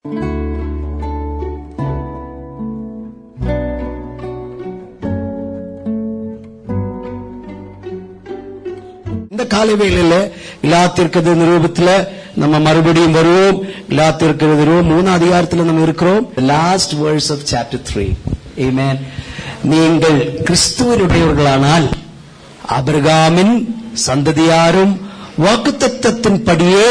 இந்த காலை வேளையில இலாத்திருக்கிறது நிரூபத்துல நம்ம மறுபடியும் வருவோம் இலாத்திருக்கிறது நிரூபம் மூணு அதிகாரத்துல நம்ம இருக்கிறோம் last verse of chapter three Amen நீங்கள் கிறிஸ்துவனுடையவர்களானால் அபிரகாமின் சந்ததியாரும் வாக்குத்தத்தத்தின்படியே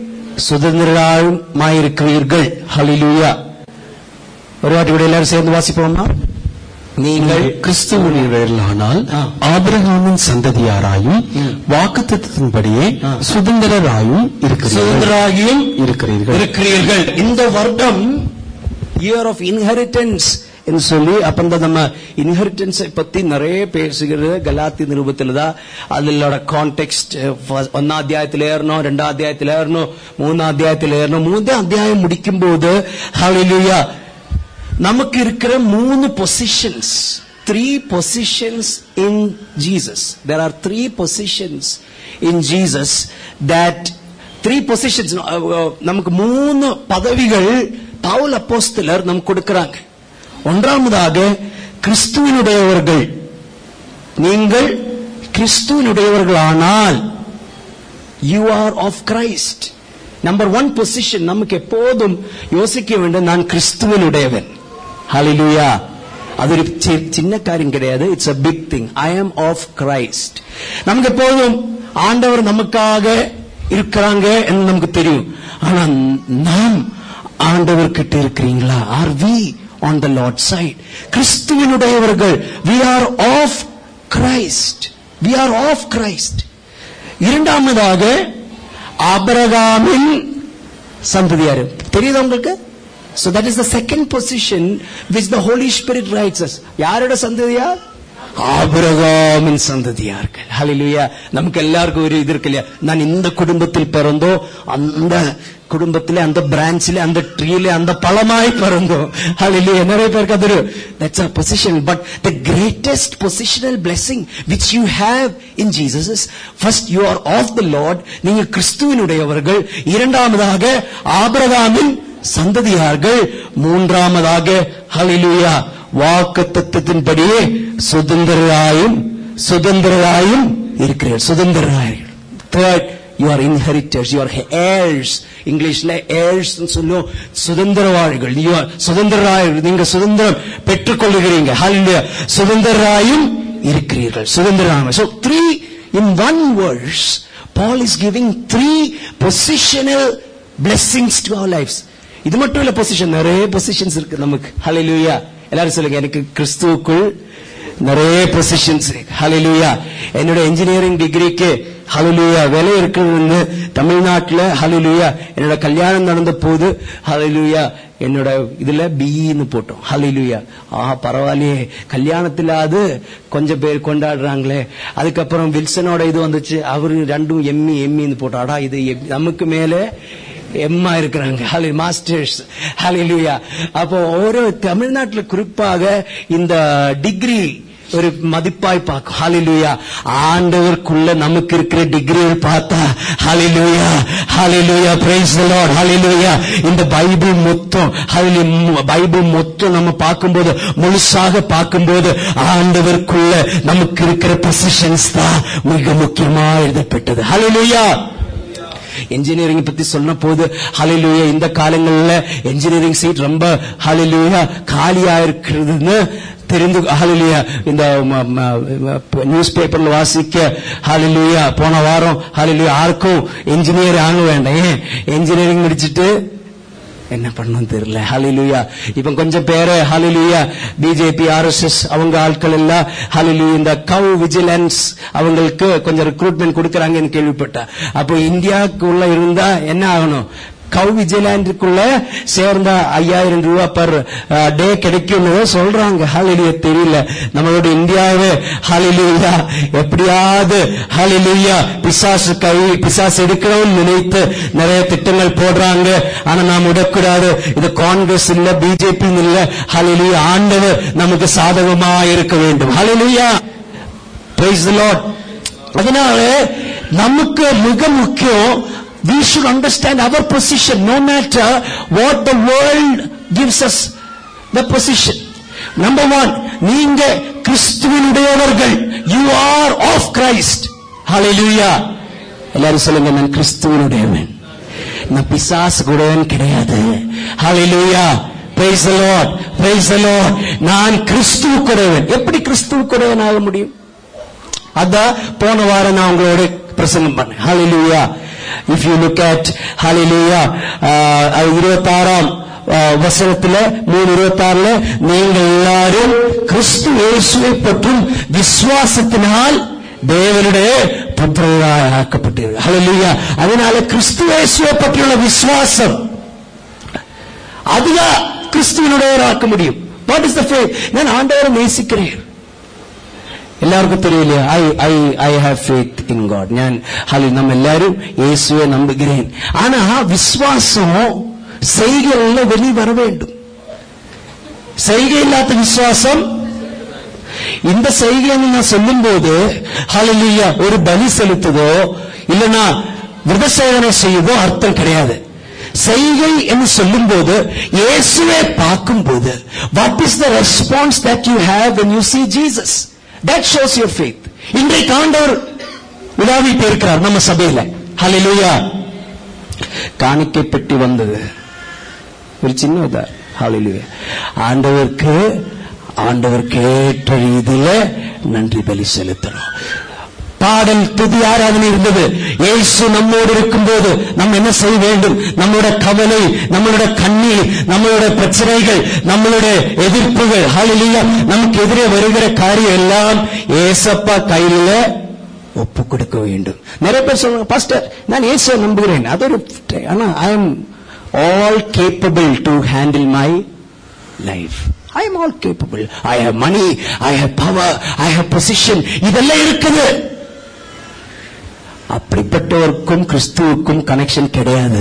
சுதந்திரமாயிருக்கிறீர்கள் ஹalleluya ஒரு வாட்டி கூட எல்லாரும் சேர்ந்து வாசிப்போம்னா நீங்கள் கிறிஸ்துவனியர்களானால் ஆ. ஆபிரகாமின் சந்ததியாராயும் ம். வாக்குத்தத்தத்தின்படியே ஆ. சுதந்திரராயும் இருக்கிறீர்கள் சுதந்திராகியும் இருக்கிறீர்கள் இருக்கிறீர்கள் இந்த வருடம் இயர் ஆஃப் இன்ஹெரிட்டன்ஸ் என்று சொல்லி அப்ப இந்த நம்ம இன்ஹெரிட்டன்ஸை பத்தி நிறைய பேசுகிறது கலாத்தி நிருபத்தில் தான் அதோட கான்டெக்ட் ஒன்னாம் அத்தியாயத்தில் ஏறணும் ரெண்டாம் அத்தியாயத்தில் ஏறணும் மூணாம் அத்தியாயத்தில் ஏறணும் மூணாம் அத்தியாயம் முடிக்கும் போது ஹalleluya நமக்கு இருக்கிற மூணு positions three positions in Jesus there are three positions in Jesus that three positions நமக்கு மூணு பதவிகள் பவுல் அப்போஸ்தலர் நமக்கு கொடுக்கிறாங்க ஒன்றாவதாக கிறிஸ்துவனுடையவர்கள் நீங்கள் கிறிஸ்துவனுடையவர்களானால் you are of Christ number one position நமக்கு எப்போதும் யோசிக்க வேண்டும் நான் கிறிஸ்துவனுடையவன் ஹalleluya அது ஒரு சி- சின்ன காரியம் கிடையாது it's a big thing I am of Christ நமக்கு எப்போதும் ஆண்டவர் நமக்காக இருக்கிறாங்க என்று நமக்கு தெரியும் ஆனா நாம் ஆண்டவர் கிட்ட இருக்கிறீங்களா are we on the Lord side கிறிஸ்துவனுடையவர்கள் we are of Christ we are of Christ இரண்டாவதாக ஆபிரகாமின் சந்ததியார் தெரியுதா உங்களுக்கு so that is the second position which the holy spirit writes us யாரோட சந்ததியார் ஆபிரகாமின் சந்ததியார்கள் ஹalleluya நமக்கு எல்லாருக்கும் ஒரு இது இருக்கு இல்லையா நான் இந்த குடும்பத்தில் பிறந்தோ அந்த குடும்பத்திலே அந்த பிரான்ச்சிலே அந்த ட்ரீலே அந்த பழமாய் பிறந்தோம் ஹalleluya நிறைய பேருக்கு அது ஒரு that's a position but the greatest positional blessing which you have in Jesus is first you are of the Lord நீங்க கிறிஸ்துவினுடையவர்கள் இரண்டாவதாக ஆபிரகாமின் சந்ததியார்கள் மூன்றாவதாக ஹalleluya வாக்குத்தத்தத்தின்படியே சுதந்திரராயும் சுதந்திரராயும் இருக்கிறீர்கள் சுதந்திரராயும் third you are inheritors you are heirs இங்கிலீஷ்ல heirs சொல்லும் சுதந்திரவாழிகள் யூ ஆர் சுதந்திரராயர்கள் நீங்க சுதந்திரம் பெற்றுக்கொள்ளுகிறீங்க ஹalleluya சுதந்திரராயும் இருக்கிறீர்கள் சுதந்திரராக so three in one verse Paul is giving three positional blessings to our lives இது மட்டும் இல்ல பொசிஷன் நிறைய பொசிஷன்ஸ் இருக்கு நமக்கு ஹalleluya எல்லாரும் சொல்லுங்க எனக்கு கிறிஸ்துவுக்குள் நிறைய பொசிஷன்ஸ் இருக்கு ஹalleluya என்னோட இன்ஜினியரிங் டிகிரிக்கு ஹalleluya விலை இருக்குன்னு தமிழ்நாட்டுல ஹalleluya என்னோட கல்யாணம் நடந்த போது ஹalleluya என்னோட இதுல பிஇன்னு போட்டோம் ஹalleluya ஆ பரவாயில்லையே கல்யாணத்துல அது கொஞ்சம் பேர் கொண்டாடுறாங்களே அதுக்கப்புறம் வில்சனோட இது வந்துச்சு அவரு ரெண்டும் எம்மி எம்மின்னு போட்டோம் அடா இது எம்- நமக்கு மேலே எம்மா இருக்கிறாங்க ஹலி மாஸ்டர்ஸ் ஹalleluya அப்போ ஒரு தமிழ்நாட்டுல குறிப்பாக இந்த டிகிரி ஒரு மதிப்பாய் பார்க்கும் ஹalleluya ஆண்டவருக்குள்ள நமக்கு இருக்கிற டிகிரி பார்த்தா ஹalleluya ஹalleluya praise the lord ஹalleluya இந்த பைபிள் மொத்தம் ஹalleluya பைபிள் மொத்தம் நம்ம பார்க்கும்போது முழுசாக பார்க்கும்போது ஆண்டவருக்குள்ள நமக்கு இருக்கிற பொசிஷன்ஸ் தான் மிக முக்கியமா எழுதப்பட்டது ஹalleluya என்ஜினியரிங் பத்தி சொன்ன போது ஹalleluya இந்த காலங்கள்ல என்ஜினியரிங் சீட் ரொம்ப ஹalleluya காலியா இருக்கிறதுன்னு தெரிந்து ஹalleluya இந்த நியூஸ் பேப்பர்ல வாசிக்க ஹalleluya போன வாரம் ஹalleluya யாருக்கும் என்ஜினியர் ஆக வேண்டாம் ஏன் என்ஜினியரிங் முடிச்சிட்டு என்ன பண்ணணும் தெரியல ஹalleluya இப்ப கொஞ்சம் பேரு ஹalleluya பிஜேபி ஆர்எஸ்எஸ் அவங்க ஆட்கள் எல்லாம் ஹalleluya இந்த கவ் விஜிலன்ஸ் அவங்களுக்கு கொஞ்சம் ரெக்ரூட்மெண்ட் கொடுக்கறாங்கன்னு கேள்விப்பட்டேன் அப்போ இந்தியாவுக்கு உள்ள இருந்தா என்ன ஆகணும் கவ் விஜிலாண்டுக்குள்ள சேர்ந்த ஐயாயிரம் ரூபாய் பர் டே கிடைக்கும்னு சொல்றாங்க ஹalleluya தெரியல நம்மளோட இந்தியாவே ஹalleluya எப்படியாவது ஹalleluya பிசாசு கை பிசாசு எடுக்கணும்னு நினைத்து நிறைய திட்டங்கள் போடுறாங்க ஆனா நாம் விடக்கூடாது இது காங்கிரஸ் இல்ல பிஜேபி இல்ல ஹalleluya ஆண்டவர் நமக்கு சாதகமா இருக்க வேண்டும் ஹalleluya praise the lord அதனால நமக்கு மிக முக்கியம் we should understand our position no matter what the world gives us the position. Number one, நீங்க கிறிஸ்துவனுடையவர்கள் you are of Christ. Hallelujah. எல்லாரும் சொல்லுங்க நான் கிறிஸ்துவனுடையவன் நான் பிசாசு கூடவன் கிடையாது Hallelujah. Praise the Lord. Praise the Lord. நான் கிறிஸ்துவுக்குடையவன் எப்படி கிறிஸ்துவுக்குடையவன் ஆக முடியும் அதான் போன வாரம் நான் உங்களோட பிரசங்கம் பண்ணேன் ஹalleluya if you look at hallelujah இருபத்தாறாம் வசனத்துல மூணு இருபத்தாறுல நீங்கள் எல்லாரும் கிறிஸ்து இயேசுவை பற்றும் விசுவாசத்தினால் தேவனுடைய புத்திரராய் ஆக்கப்பட்டீர்கள் ஹalleluya அதனால கிறிஸ்து இயேசுவை பற்றியுள்ள விசுவாசம் அதுதான் கிறிஸ்துவனுடையவராக்க முடியும் வாட் இஸ் த ஃபேத் நான் ஆண்டவரை நேசிக்கிறேன் എല്ലാവർക്കും തെരിയില്ലേ I I I have faith in God ഞാൻ ഹലി നമ്മ എല്ലാരും യേശുവെ നമ്പുகிறேன் ஆனா விசுவாசம் செய்கையில வெளி வர வேண்டும் செய்கை இல்லாத விசுவாசம் இந்த செய்கைன்னு நான் சொல்லும்போது ஹalleluya ஒரு பலி செலுத்துதோ இல்லனா விரதசேவனை செய்யுதோ அர்த்தம் கிடையாது செய்கை என்று சொல்லும்போது இயேசுவை பார்க்கும்போது what is the response that you have when you see Jesus that shows your faith இன்றைக்கு ஆண்டவர் உலாவிட்டு இருக்கிறார் நம்ம சபையில ஹalleluya காணிக்கை பெட்டி வந்தது ஒரு சின்ன உதாரணம் ஹalleluya ஆண்டவருக்கு ஆண்டவருக்கு ஏற்ற ரீதியில நன்றி பலி செலுத்தணும் பாடல் துதி ஆராதனை இருந்தது இயேசு நம்மோடு இருக்கும்போது நம்ம என்ன செய்ய வேண்டும் நம்மளோட கவலை நம்மளோட கண்ணீர் நம்மளோட பிரச்சனைகள் நம்மளுடைய எதிர்ப்புகள் ஹalleluya நமக்கு எதிரே வருகிற காரியம் எல்லாம் ஏசப்பா கையில ஒப்பு கொடுக்க வேண்டும் நிறைய பேர் சொல்றாங்க பாஸ்டர் நான் இயேசுவை நம்புகிறேன் அது ஒரு ஆனா I am all capable to handle my life I am all capable I have money I have power I have position இதெல்லாம் இருக்குது அப்படிப்பட்டவருக்கும் கிறிஸ்துவுக்கும் கனெக்ஷன் கிடையாது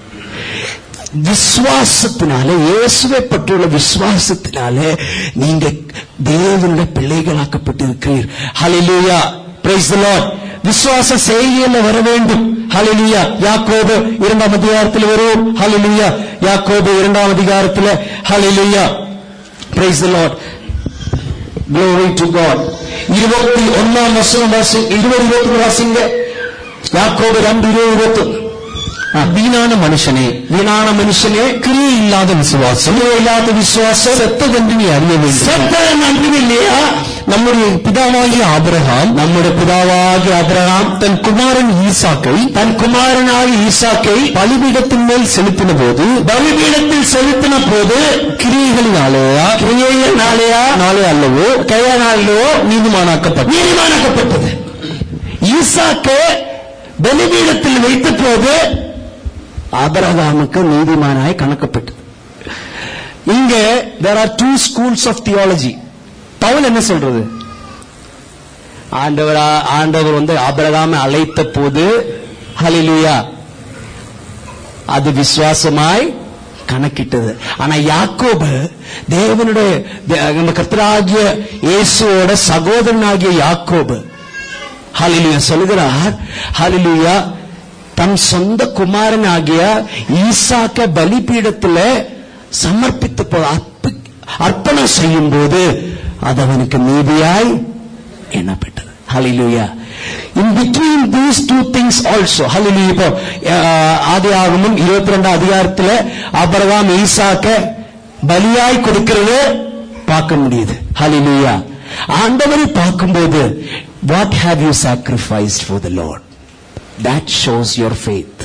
விசுவாசத்தினால இயேசுவை பற்றியுள்ள விசுவாசத்தினால நீங்க தேவனுடைய பிள்ளைகளாக்கப்பட்டிருக்கிறீர் ஹalleluya praise the lord விசுவாச செய்கையில வர வேண்டும் ஹalleluya யாக்கோபு இரண்டாம் அதிகாரத்தில் வரும் ஹalleluya யாக்கோபு இரண்டாம் அதிகாரத்தில் ஹalleluya praise the lord glory to god இருபத்தி ஒன்னாம் வசனம் வாசி இருபது இருபத்தி வாசிங்க யாக்கோபு ரெண்டு இருபது இருபத்தி வீணான மனுஷனே வீணான மனுஷனே கிரியை இல்லாத விசுவாசம் கிரியை இல்லாத விசுவாசம் செத்ததென்று நீ அறிய வேண்டும் செத்த நன்றி இல்லையா நம்முடைய பிதாவாகிய ஆபிரகாம் நம்முடைய பிதாவாகிய அபிரகாம் தன் குமாரன் ஈசாக்கை தன் குமாரனாகிய ஈசாக்கை பலிபீடத்தின் மேல் செலுத்தின போது பலிபீடத்தில் செலுத்தின போது கிரியைகளினாலேயா கிரியையினாலேயா நாளே அல்லவோ கையானாலோ நீதிமானாக்கப்பட்ட நீதிமானாக்கப்பட்டது ஈசாக்கு பலிபீடத்தில் வைத்த போது ஆபரகாமுக்கு நீதிமானாய் கணக்கப்பட்டது இங்க there are two schools of theology Pavul என்ன சொல்றது ஆண்டவர் ஆண்டவர் வந்து ஆபிரகாமை அழைத்த போது ஹalleluya அது விசுவாசமாய் கணக்கிட்டது ஆனா யாக்கோபு தேவனுடைய தே- நம்ம கர்த்தராகிய இயேசுவோட சகோதரனாகிய யாக்கோபு ஹalleluya சொல்லுகிறார் ஹalleluya தன் சொந்த குமாரனாகிய ஈசாக்க பலிபீடத்துல சமர்ப்பித்து போ- அர்ப்பி- அர்ப்பணம் செய்யும் போது அது அவனுக்கு நீதியாய் எண்ணப்பட்டது ஹalleluya in between these two things also hallelujah இப்போ அஹ், ஆதியாகமம் 22 அதிகாரத்துல ஆபிரகாம் ஈசாக்க பலியாய் கொடுக்கிறது பார்க்க முடியுது hallelujah ஆண்டவரை பார்க்கும்போது what have you sacrificed for the lord that shows your faith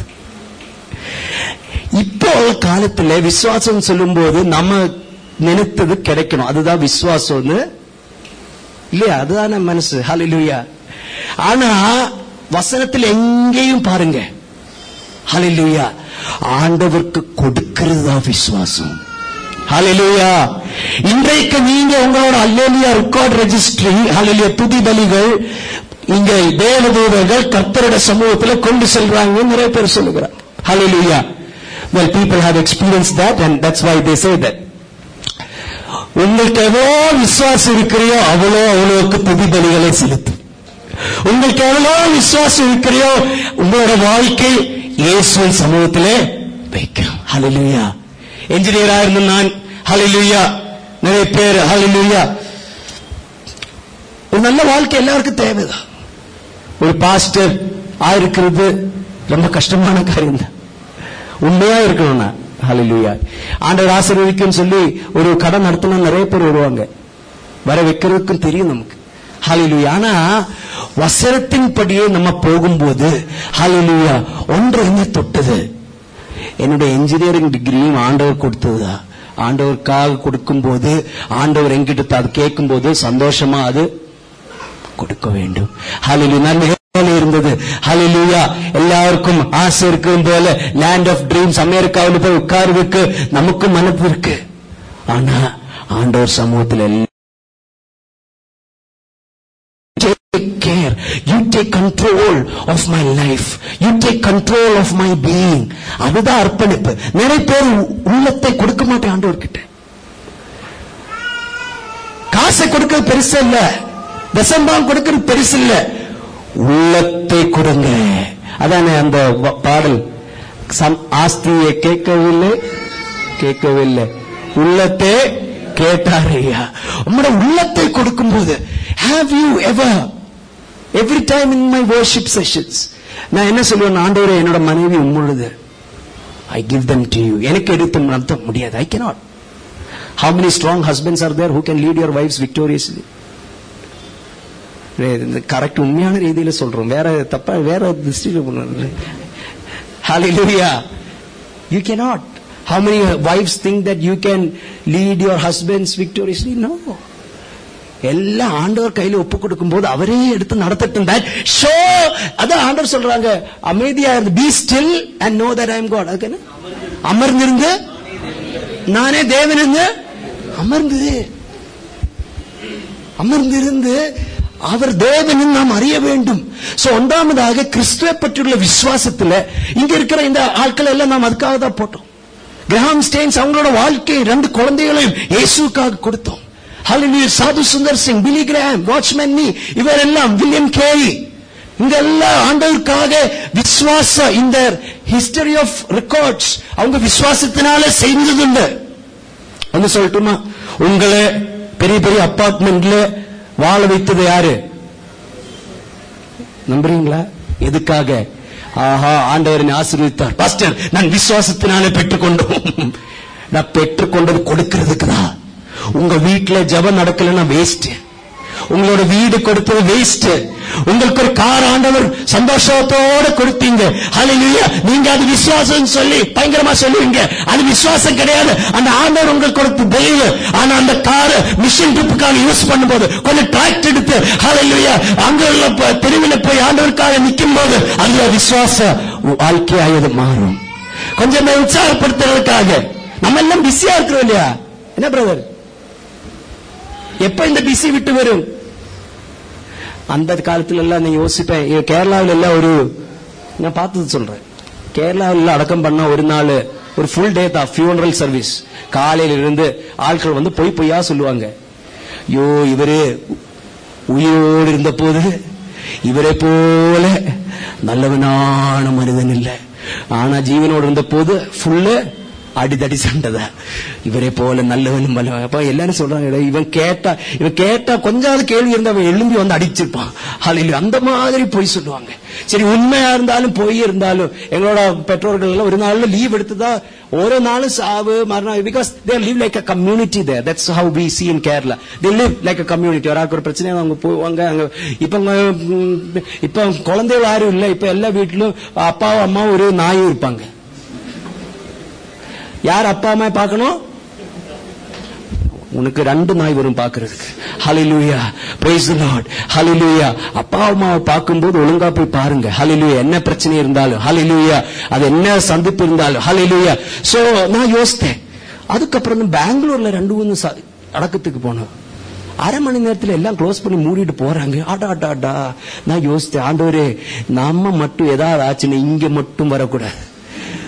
இப்போ உள்ள காலத்துல விசுவாசம் சொல்லும்போது நம்ம நினைத்தது கிடைக்கணும் அதுதான் விசுவாசம்னு இல்லையா அதுதானே மனசு ஹalleluya ஆனா வசனத்தில் எங்கேயும் பாருங்க ஹalleluya ஆண்டவருக்கு கொடுக்கிறது தான் விசுவாசம் ஹalleluya இன்றைக்கு நீங்க உங்களோட அல்லேலியா ரெக்கார்ட் ரெஜிஸ்ட்ரி ஹalleluya துதி பலிகள் இங்க தேவதூதர்கள் கர்த்தருடைய சமூகத்துல கொண்டு செல்றாங்க நிறைய பேர் சொல்லுகிறார் ஹalleluya well people have experienced that and that's why they say that உங்களுக்கு எவ்வளோ விசுவாசம் இருக்கிறியோ அவ்வளோ அவ்வளோக்கு துதி பலிகளை செலுத்தும் உங்களுக்கு எவ்வளோ விசுவாசம் இருக்கிறியோ உங்களோட வாழ்க்கை இயேசுவின் சமூகத்திலே வைக்கிறோம் ஹalleluya என்ஜினியரா இருந்த நான் ஹalleluya நிறைய பேர் ஹalleluya ஒரு நல்ல வாழ்க்கை எல்லாருக்கும் தேவைதான் ஒரு பாஸ்டர் ஆயிருக்கிறது ரொம்ப கஷ்டமான காரியம் தான் உண்மையா இருக்கணும் நான் ஹalleluya ஆண்டவர் ஆசீர்வதிக்கும் சொல்லி ஒரு கடன் நடத்தினா நிறைய பேர் வருவாங்க வர வைக்கிறதுக்கும் தெரியும் நமக்கு ஹalleluya ஆனா வசனத்தின்படியே நம்ம போகும்போது ஹalleluya ஒன்று என்ன தொட்டது என்னுடைய இன்ஜினியரிங் டிகிரியும் ஆண்டவர் கொடுத்ததா ஆண்டவருக்காக கொடுக்கும்போது ஆண்டவர் எங்கிட்ட அது கேட்கும்போது சந்தோஷமா அது கொடுக்க வேண்டும் ஹalleluya நான் மேலே இருந்தது ஹalleluya எல்லாருக்கும் ஆசை இருக்கும் போல லேண்ட் ஆஃப் ட்ரீம்ஸ் அமெரிக்காவில் போய் உட்கார்றதுக்கு நமக்கும் மனது இருக்கு ஆனா ஆண்டவர் சமூகத்தில் எல்லாம் take care. You take control of my life. You take control of my being. அதுதான் அர்ப்பணிப்பு நிறைய பேர் உள்ளத்தை கொடுக்க மாட்டேன் ஆண்டவர் கிட்ட காசை கொடுக்கிறது பெருசு இல்ல தசம்பாம் கொடுக்கிறது பெருசு இல்ல உள்ளத்தை கொடுங்க அதானே அந்த வ- பாடல் சம் ஆஸ்தியை கேட்கவில்லை கேட்கவில்லை உள்ளத்தை கேட்டாரையா உங்களோட உள்ளத்தை கொடுக்கும்போது have you ever every time in my worship sessions நான் என்ன சொல்லுவேன் ஆண்டவரே என்னோட மனைவி உங்களுது I give them to you எனக்கு எடுத்து நடத்த முடியாது I cannot how many strong husbands are there who can lead your wives victoriously correct உண்மையான ரீதியில சொல்றோம் வேற தப்பா வேற திருஷ்டியில பண்ண Hallelujah. You cannot. How many wives think that you can lead your husbands victoriously? No. எல்லாம் ஆண்டவர் கையில ஒப்பு கொடுக்கும் போது அவரே எடுத்து நடத்தட்டும் that ஷோ அதான் ஆண்டவர் சொல்றாங்க அமைதியா இருந்து be still and know that I am God அதுக்கு என்ன அமர்ந்திருந்து நானே தேவன் இருந்து அமர்ந்து அமர்ந்திருந்து அவர் தேவன் நாம் அறிய வேண்டும் சோ ஒன்றாமதாக கிறிஸ்துவை பற்றியுள்ள விசுவாசத்துல இங்க இருக்கிற இந்த ஆட்கள் எல்லாம் நாம் அதுக்காக தான் போட்டோம் கிரஹாம் ஸ்டேன்ஸ் அவங்களோட வாழ்க்கை ரெண்டு குழந்தைகளையும் இயேசுக்காக கொடுத்தோம் ஹalleluya Sadhu Sundar Singh Billy Graham Watchman Nee இவரெல்லாம் வில்லியம் கேரி இங்க எல்லாம் ஆண்டவருக்காக விசுவாச இந்த ஹிஸ்டரி ஆஃப் ரெக்கார்ட்ஸ் அவங்க விசுவாசத்தினால செய்ததுண்டு வந்து சொல்லட்டுமா உங்களை பெரிய பெரிய அப்பார்ட்மெண்ட்ல வாழ வைத்தது யாரு நம்புறீங்களா எதுக்காக ஆஹா ஆண்டவர் என்னை ஆசீர்வதித்தார் பாஸ்டர் நான் விசுவாசத்தினாலே பெற்றுக்கொண்டோம் நான் பெற்றுக்கொண்டது கொடுக்கிறதுக்கு தான் உங்க வீட்டுல ஜெபம் நடக்கலன்னா வேஸ்ட் உங்களோட வீடு கொடுத்தது வேஸ்ட் உங்களுக்கு ஒரு கார் ஆண்டவர் சந்தோஷத்தோட கொடுத்தீங்க ஹalleluya நீங்க அது விசுவாசம் சொல்லி பயங்கரமா சொல்லுவீங்க அது விசுவாசம் கிடையாது அந்த ஆண்டவர் உங்களுக்கு கொடுத்த தெய்வ ஆனா அந்த கார் மிஷின் ட்ரிப்புக்காக யூஸ் பண்ணும்போது கொஞ்சம் டிராக்ட் எடுத்து ஹalleluya அங்க உள்ள ப- தெருவில் போய் ஆண்டவருக்காக நிற்கும் போது அதுல விசுவாச வாழ்க்கையாயது மாறும் கொஞ்சம் உற்சாகப்படுத்துறதுக்காக நம்ம எல்லாம் பிஸியா இருக்கிறோம் இல்லையா என்ன பிரதர் எப்ப இந்த பிஸி விட்டு வரும் அந்த காலத்துல எல்லாம் நீ யோசிப்பேன் இங்க கேரளாவில் எல்லாம் ஒரு நான் பார்த்தது சொல்றேன் கேரளாவில் அடக்கம் பண்ண ஒரு நாள் ஒரு ஃபுல் டே தான் ஃபியூனரல் சர்வீஸ் காலையில இருந்து ஆட்கள் வந்து பொய் பொய்யா சொல்லுவாங்க ஐயோ இவரு உயிரோடு இருந்த போது இவரை போல நல்லவனான மனிதன் இல்லை ஆனா ஜீவனோடு இருந்த போது ஃபுல்லு அடிதடி சண்டைதான் இவரே போல நல்லவனும் வல்லவன் அப்ப எல்லாரும் சொல்றாங்க "டேய், இவன் கேட்டா இவன் கேட்டா கொஞ்சாவது கேள்வி இருந்தா அவன் எழும்பி வந்து அடிச்சிருப்பான் ஹalleluya அந்த மாதிரி போய் சொல்லுவாங்க சரி உண்மையா இருந்தாலும் பொய் இருந்தாலும் எங்களோட பெற்றோர்கள் எல்லாம் ஒரு நாள்ல லீவ் எடுத்துதான் ஒரு நாளும் சாவு மரணம் because they live like a community there that's how we see in Kerala they live like a community ஒரு ஒரு பிரச்சனை அவங்க போவாங்க அங்க இப்ப அங்க, ம், இப்ப குழந்தைகள் யாரும் இல்ல இப்ப எல்லா வீட்டிலும் அப்பாவும் அம்மாவும் ஒரு நாயும் இருப்பாங்க யார் அப்பா அம்மா பார்க்கணும் உனக்கு ரெண்டு நாய் வரும் பார்க்கிறதுக்கு ஹalleluya praise the lord hallelujah அப்பா அம்மாவை பார்க்கும்போது ஒழுங்கா போய் பாருங்க hallelujah என்ன பிரச்சனை இருந்தாலும் hallelujah அது என்ன சந்திப்பு இருந்தாலும் hallelujah சோ நான் யோசித்தேன் அதுக்கப்புறம் தான் பெங்களூர்ல ரெண்டு மூணு ச- அடக்கத்துக்கு போனோம் அரை மணி நேரத்துல எல்லாம் க்ளோஸ் பண்ணி மூடிட்டு போறாங்க ஆடா ஆடா ஆடா நான் யோசித்தேன் ஆண்டவரே நம்ம மட்டும் ஏதாவது ஆச்சுன்னா இங்க மட்டும் வரக்கூடாது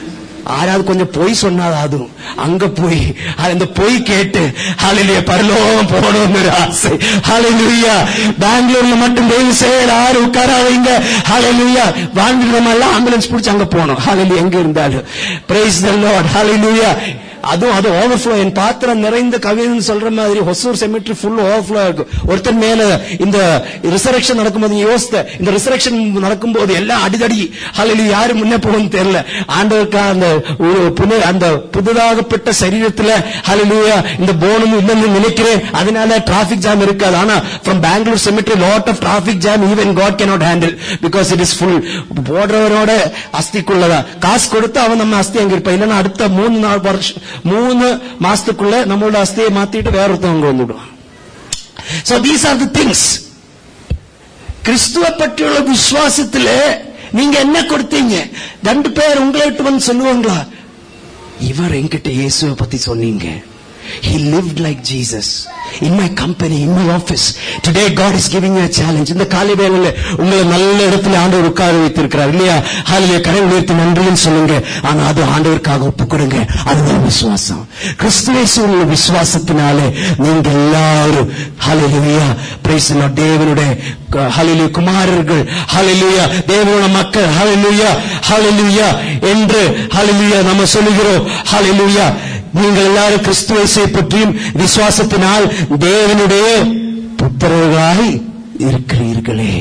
ஆறாவது கொஞ்சம் பொய் சொன்னாதாதும் அங்க போய் அந்த பொய் கேட்டு ஹalleluya பரலோகம் போகணும்னு ஒரு ஆசை ஹalleluya பெங்களூர்ல மட்டும் தயவு செய்ய யாரும் உட்காராதீங்க ஹalleluya வாழ்ந்துட்டு எல்லாம் ஆம்புலன்ஸ் பிடிச்சு அங்க போகணும் ஹalleluya எங்க இருந்தாலும் praise the lord hallelujah அதுவும் அது ஓவர்ஃப்ளோ என் பாத்திரம் நிறைந்த கவிதைன்னு சொல்ற மாதிரி ஹொசூர் செமிட்ரி ஃபுல் ஓவர்ஃப்ளோ இருக்கும் ஒருத்தர் மேல இந்த ரிசரக்ஷன் நடக்கும்போது நீ யோசித்த இந்த ரிசரக்ஷன் நடக்கும்போது எல்லாம் அடிதடி ஹalleluya யாரு முன்ன போகும்னு தெரியல ஆண்டவருக்கா அந்த ஒரு புன அந்த புதிதாகப்பட்ட சரீரத்துல ஹalleluya இந்த போனும் இல்லைன்னு நினைக்கிறேன் அதனால டிராபிக் ஜாம் இருக்காது ஆனா from Bangalore cemetery lot of traffic jam even God cannot handle because it is full போடுறவரோட அஸ்திக்குள்ளதான் காசு கொடுத்து அவன் நம்ம அஸ்தி அங்க இருப்பான் இல்லைன்னா அடுத்த மூணு நாள் வருஷம் மூணு மாசத்துக்குள்ள நம்மளோட அஸ்தியை மாத்திட்டு வேற ஒருத்தவங்க வந்துடுவான் so these are the things கிறிஸ்துவ பற்றியுள்ள விசுவாசத்துல நீங்க என்ன கொடுத்தீங்க ரெண்டு பேர் உங்களை விட்டு வந்து சொல்லுவாங்களா இவர் என்கிட்ட இயேசுவை பத்தி சொன்னீங்க He lived like Jesus. In my company, in my office. Today God is giving you a challenge. இந்த காலை வேளையில உங்களை நல்ல இடத்துல ஆண்டவர் உட்கார வைத்திருக்கிறார் இல்லையா ஹாலிலே கரை உயர்த்தி நன்றின்னு சொல்லுங்க ஆனா அது ஆண்டவருக்காக ஒப்பு கொடுங்க அதுதான் விசுவாசம் கிறிஸ்துவேசு உள்ள விசுவாசத்தினாலே நீங்க எல்லாரும் ஹalleluya praise the Lord தேவனுடைய ஹalleluya குமாரர்கள் ஹalleluya தேவனுடைய மக்கள் ஹalleluya ஹalleluya என்று ஹalleluya நம்ம சொல்லுகிறோம் ஹalleluya நீங்கள் எல்லாரும் கிறிஸ்துவை பற்றியும் விசுவாசத்தினால் தேவனுடைய புத்திரர்களாய் இருக்கிறீர்களே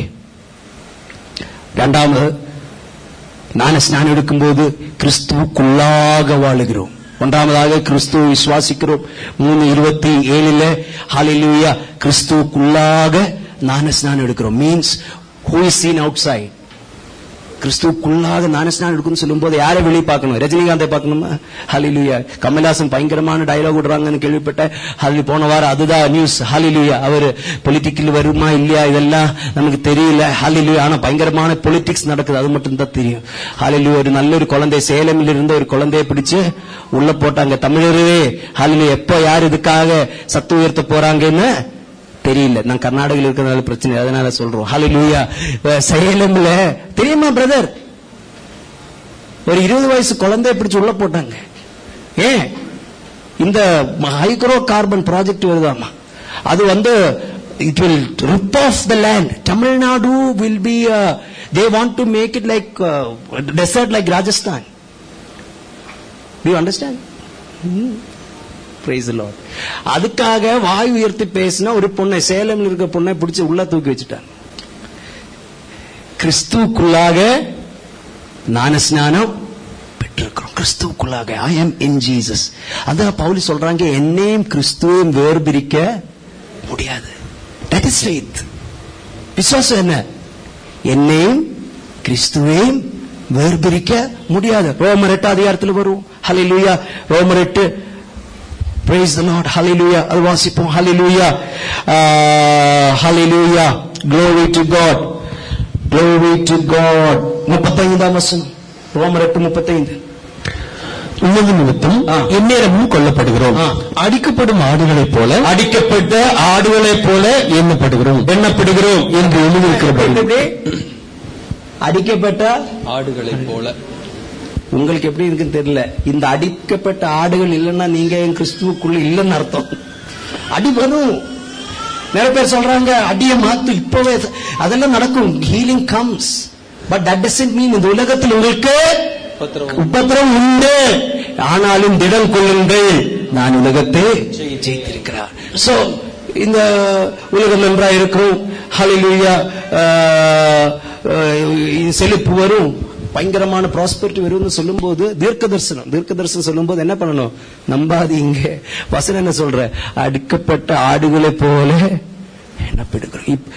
இரண்டாவது ஞான ஸ்நானம் எடுக்கும்போது கிறிஸ்துவுக்குள்ளாக வாழுகிறோம் ஒன்றாவதாக கிறிஸ்துவ விசுவாசிக்கிறோம் மூணு இருபத்தி ஏழுல ஹalleluya கிறிஸ்துவுக்குள்ளாக ஞான ஸ்நானம் எடுக்கிறோம் means who is seen outside கிறிஸ்துவுக்குள்ளாக ஞானஸ்நானம் எடுக்கும்னு சொல்லும்போது யாரை வெளியே பார்க்கணும் ரஜினிகாந்தை பார்க்கணுமா ஹலிலுயா கமல்ஹாசன் பயங்கரமான டயலாக் விடுறாங்கன்னு கேள்விப்பட்டேன் ஹலி போன வாரம் அதுதான் நியூஸ் ஹலிலுயா அவர் பொலிட்டிக்கல் வருமா இல்லையா இதெல்லாம் நமக்கு தெரியல ஹலிலுயா ஆனா பயங்கரமான பொலிட்டிக்ஸ் நடக்குது அது மட்டும் தான் தெரியும் ஹலிலுயா ஒரு நல்ல ஒரு குழந்தை சேலமில் இருந்த ஒரு குழந்தையை பிடிச்சு உள்ள போட்டாங்க தமிழரே ஹலிலுயா எப்போ யார் இதுக்காக சத்து உயர்த்த போறாங்கன்னு தெரியல நான் கர்நாடகில் இருக்கிறதுனால பிரச்சனை இல்லை, அதனால சொல்றோம் ஹalleluya சேலம்ல தெரியுமா பிரதர் ஒரு இருபது வயசு குழந்தைய பிடிச்சு உள்ள போட்டாங்க ஏன் இந்த ஹைக்ரோ கார்பன் ப்ராஜெக்ட் வருதாமா அது வந்து it will rip off the land Tamil Nadu will be they want to make it like desert like Rajasthan to understand praise lord அதுக்காக வாய் உயர்த்தி பேசின ஒரு பொண்ணை சேலம்ல இருக்க பொண்ணை பிடிச்சு உள்ள தூக்கி வச்சுட்டாங்க கிறிஸ்துவுக்குள்ளாக ஞான ஸ்நானம் பெற்றிருக்கிறோம் கிறிஸ்துவுக்குள்ளாக ஐ எம் இன் ஜீசஸ் அதான் பவுலி சொல்றாங்க என்னையும் கிறிஸ்துவையும் வேர்பிரிக்க முடியாது தட் இஸ் ஃபெய்த் விசுவாசம் என்ன என்னையும் கிறிஸ்துவையும் வேர்பிரிக்க முடியாது ரோமர் எட்டு அதிகாரத்தில் வரும் ஹalleluya ரோமர் எட்டு praise the lord hallelujah அது வாசிப்போம் hallelujah uh, hallelujah glory to god glory to god 35 வசனம் ரோமர் 8 35 உணவு நிமித்தம் ஆ. எந்நேரமும் கொல்லப்படுகிறோம் ஆ. அடிக்கப்படும் ஆடுகளைப் போல அடிக்கப்பட்ட ஆடுகளைப் போல எண்ணப்படுகிறோம் எண்ணப்படுகிறோம் என்று எழுதியிருக்கிறபடி அடிக்கப்பட்ட ஆடுகளைப் போல உங்களுக்கு எப்படி இருக்குன்னு தெரியல இந்த அடிக்கப்பட்ட ஆடுகள் இல்லைன்னா நீங்க என் கிறிஸ்துவுக்குள்ள இல்லைன்னு அர்த்தம் அடி வரும் நிறைய பேர் சொல்றாங்க அடிய மாத்து இப்பவே அதெல்லாம் நடக்கும் healing comes but that doesn't mean இந்த உலகத்தில் உங்களுக்கு உபத்திரவம் உபத்திரம் உண்டு ஆனாலும் திடம் கொள்ளுங்கள் நான் உலகத்தை ஜெயித்திருக்கிறார் சோ இந்த உலகம் நன்றாக இருக்கும் ஹalleluya செழிப்பு வரும் பயங்கரமான ப்ராஸ்பெரிட்டி வரும்னு சொல்லும்போது தீர்க்க தரிசனம் தீர்க்க தரிசனம் சொல்லும்போது என்ன பண்ணணும் நம்பாதீங்க வசனம் என்ன சொல்ற அடிக்கப்பட்ட ஆடுகளை போல என்னப்படுகிறோம் இப்-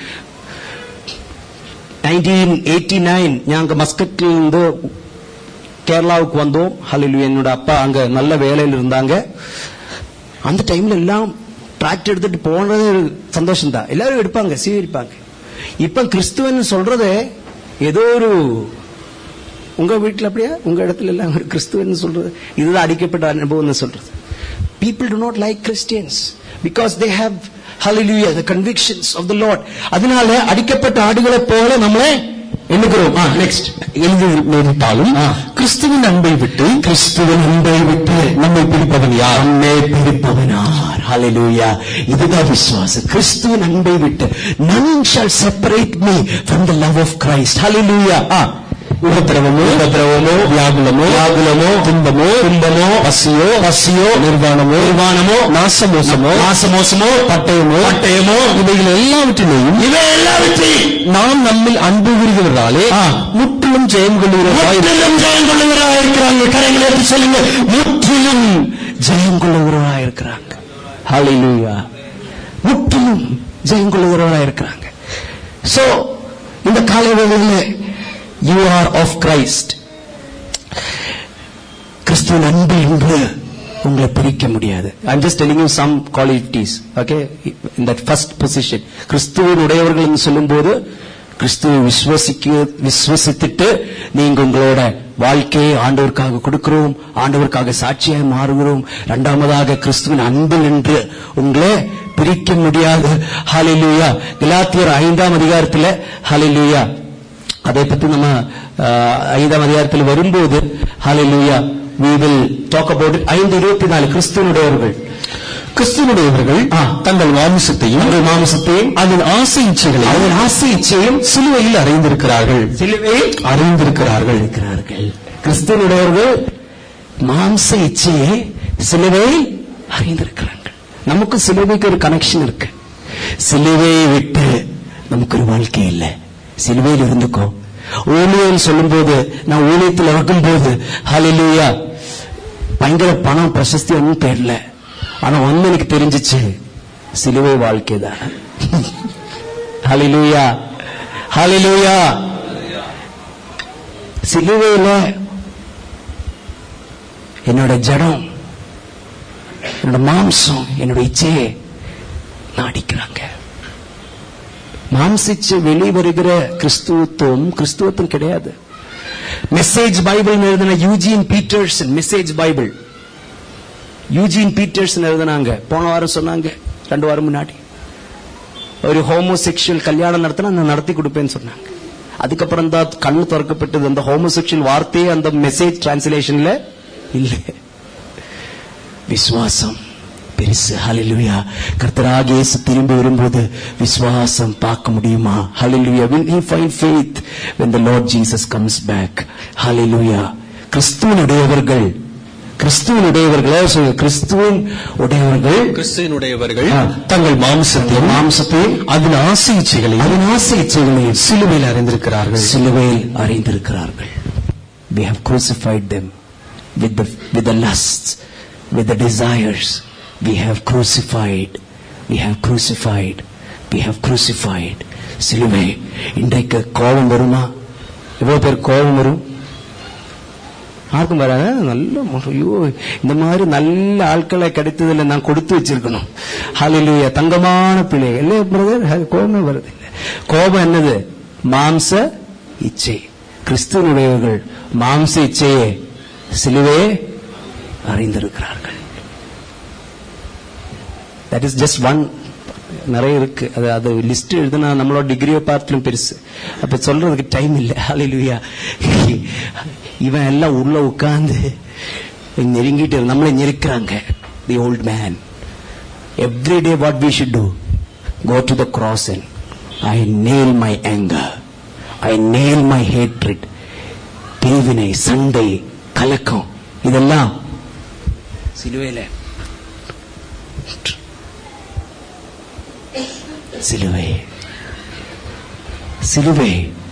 1989 ஞாங்க மஸ்கட்ல இருந்து கேரளாவுக்கு வந்தோம் ஹalleluya என்னோட அப்பா அங்க நல்ல வேலையில் இருந்தாங்க அந்த டைம்ல எல்லாம் டிராக்டர் எடுத்துட்டு போனது ஒரு சந்தோஷம் தான் எல்லாரும் எடுப்பாங்க சீவிப்பாங்க இப்ப கிறிஸ்துவன் சொல்றது ஏதோ ஒரு உங்க வீட்டுல அப்படியா உங்க இடத்துல எல்லாம் ஒரு கிறிஸ்துவன் சொல்றது இதுதான் அடிக்கப்பட்ட அனுபவம்னு சொல்றது people do not like Christians because they have hallelujah the convictions of the Lord அதனால அடிக்கப்பட்ட ஆடுகளை போல நம்மளை எண்ணுகிறோம் நெக்ஸ்ட் எழுதி நேரிட்டாலும் கிறிஸ்துவின் அன்பை விட்டு கிறிஸ்துவின் அன்பை விட்டு நம்மை பிரிப்பவன் யார் நம்மை பிரிப்பவனார் ஹalleluya இதுதான் விசுவாசம் கிறிஸ்துவின் அன்பை விட்டு none shall separate me from the love of Christ hallelujah ஆ உபத்திரவமோ உபத்திரவமோ வியாகுலமோ வியாகுலமோ துன்பமோ துன்பமோ பசியோ பசியோ நிர்வாணமோ நிர்வாணமோ நாசமோசமோ நாசமோசமோ பட்டயமோ பட்டயமோ இவைகள் எல்லாவற்றிலேயும் இவை எல்லாவற்றையும் நாம் நம்மில் அன்பு கூறுகிறவர்களாலே முற்றிலும் ஜெயம் கொள்ளுகிறவர்களாய் முற்றிலும் ஜெயம் கொள்ளுகிறவராக இருக்கிறாங்க கரைகளை எடுத்து சொல்லுங்க முற்றிலும் ஜெயம் கொள்ளுகிறவராக இருக்கிறாங்க ஹalleluya முற்றிலும் ஜெயம் கொள்ளுகிறவராக இருக்கிறாங்க சோ இந்த காலை வேளையில யூ ஆர் ஆஃப் கிரைஸ்ட் கிறிஸ்துவின் அன்பு என்று உங்களை பிரிக்க முடியாது I'm just telling you some qualities okay in that first position கிறிஸ்துவின் உடையவர்கள் என்று சொல்லும்போது கிறிஸ்துவை விசுவசிக்க விசுவசித்துட்டு நீங்க உங்களோட வாழ்க்கையை ஆண்டவருக்காக கொடுக்கிறோம் ஆண்டவருக்காக சாட்சியாக மாறுகிறோம் இரண்டாவதாக கிறிஸ்துவின் அன்பு என்று உங்களை பிரிக்க முடியாது ஹalleluya கலாத்தியர் ஐந்தாம் அதிகாரத்தில் ஹalleluya அதை பத்தி நம்ம அஹ், ஐந்தாம் அதிகாரத்தில் வரும்போது ஹalleluya we will talk about it ஐந்து இருபத்தி நாலு கிறிஸ்துவனுடையவர்கள் கிறிஸ்துவனுடையவர்கள் தங்கள் மாமிசத்தையும் தங்கள் மாமிசத்தையும் அதன் ஆசை இச்சைகளையும் அதன் ஆசை இச்சையும் சிலுவையில் அறிந்திருக்கிறார்கள் சிலுவையில் அறிந்திருக்கிறார்கள் இருக்கிறார்கள் கிறிஸ்துவனுடையவர்கள் மாம்ச இச்சையை சிலுவையில் அறிந்திருக்கிறார்கள் நமக்கு சிலுவைக்கு ஒரு கனெக்ஷன் இருக்கு சிலுவையை விட்டு நமக்கு ஒரு வாழ்க்கை இல்லை சிலுவையில் இருந்துக்கோ ஊழியம் சொல்லும்போது நான் ஊழியத்தில் இருக்கும்போது ஹalleluya பயங்கர பணம் பிரசஸ்தி ஒன்றும் தெரியல ஆனா ஒண்ணு எனக்கு தெரிஞ்சிச்சு சிலுவை வாழ்க்கை தான் ஹalleluya ஹalleluya சிலுவையில என்னோட ஜடம் என்னோட மாம்சம் என்னோட இச்சையை நாடிக்கிறாங்க மாம்சிச்சு வெளிவருகிற கிறிஸ்துவத்துவம் கிறிஸ்துவத்துவம் கிடையாது மெசேஜ் பைபிள் எழுதின Eugene Peterson message Bible Eugene Peterson எழுதினாங்க போன வாரம் சொன்னாங்க ரெண்டு வாரம் முன்னாடி ஒரு ஹோமோசெக்சுவல் கல்யாணம் நடத்தினா நான் நடத்தி கொடுப்பேன்னு சொன்னாங்க அதுக்கப்புறம் தான் கண்ணு திறக்கப்பட்டது அந்த ஹோமோசெக்சுவல் வார்த்தையே அந்த மெசேஜ் டிரான்ஸ்லேஷன்ல இல்ல விசுவாசம் பெருசு ஹalleluya கர்த்தராகிய இயேசு திரும்பி வரும்போது விசுவாசம் பார்க்க முடியுமா ஹalleluya will he find faith when the lord jesus comes back hallelujah கிறிஸ்துவனுடையவர்கள் கிறிஸ்துவனுடையவர்களே சொல்லுங்க கிறிஸ்துவின் உடையவர்கள் கிறிஸ்துவனுடையவர்கள் ஆ, தங்கள் மாம்சத்தையும் மாம்சத்தையும் அதன் ஆசை இச்சைகளையும் அதன் ஆசை இச்சைகளையும் சிலுவையில் அறிந்திருக்கிறார்கள் சிலுவையில் அறிந்திருக்கிறார்கள் we have crucified them with the with the lusts with the desires we have crucified we have crucified we have crucified சிலுவை இன்றைக்கு கோபம் வருமா எவ்வளவு பேர் கோபம் வரும் யாருக்கும் வராது நல்ல மு- ஐயோ இந்த மாதிரி நல்ல ஆட்களை கிடைத்ததில்ல நான் கொடுத்து வச்சிருக்கணும் ஹalleluya தங்கமான பிள்ளை இல்லை பிரதர் கோபமே வருது இல்ல கோபம் என்னது மாம்ச இச்சை கிறிஸ்துவனுடையவர்கள் மாம்ச இச்சையே சிலுவையே அறிந்திருக்கிறார்கள் தட் இஸ் ஜஸ்ட் ஒன் நிறைய இருக்கு அது அது லிஸ்ட் எழுதுனா நம்மளோட டிகிரியை பார்த்துலும் பெருசு அப்ப சொல்றதுக்கு டைம் இல்லை ஹalleluya இவன் எல்லாம் உள்ள உட்கார்ந்து நெருங்கிட்டு நம்மளை நெருக்கிறாங்க the old man every day what we should do go to the cross and I nail my anger I nail my hatred பிரிவினை சண்டை கலக்கம் இதெல்லாம் சிலுவையில சிலுவை சிலுவை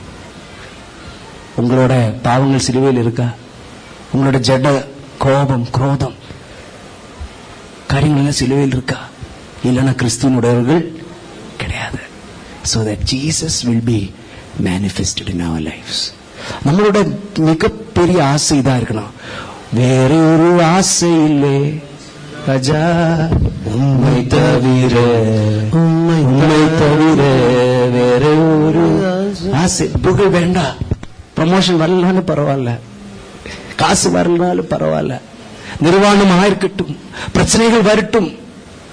உங்களோட பாவங்கள் சிலுவையில் இருக்கா உங்களோட ஜட கோபம் குரோதம் காரியங்கள் எல்லாம் சிலுவையில் இருக்கா இல்லைன்னா கிறிஸ்துவனுடையவர்கள் கிடையாது so that Jesus will be manifested in our lives நம்மளோட மிகப்பெரிய ஆசை இதா இருக்கணும் வேற ஒரு ஆசை இல்லை ராஜா உண்மை தவிர உண்மை உண்மை தவிர வேற ஒரு ஆசை புகழ் வேண்டாம் ப்ரமோஷன் வரலனாலும் பரவாயில்ல காசு வரலனாலும் பரவாயில்ல நிர்வாணமா இருக்கட்டும் பிரச்சனைகள் வரட்டும்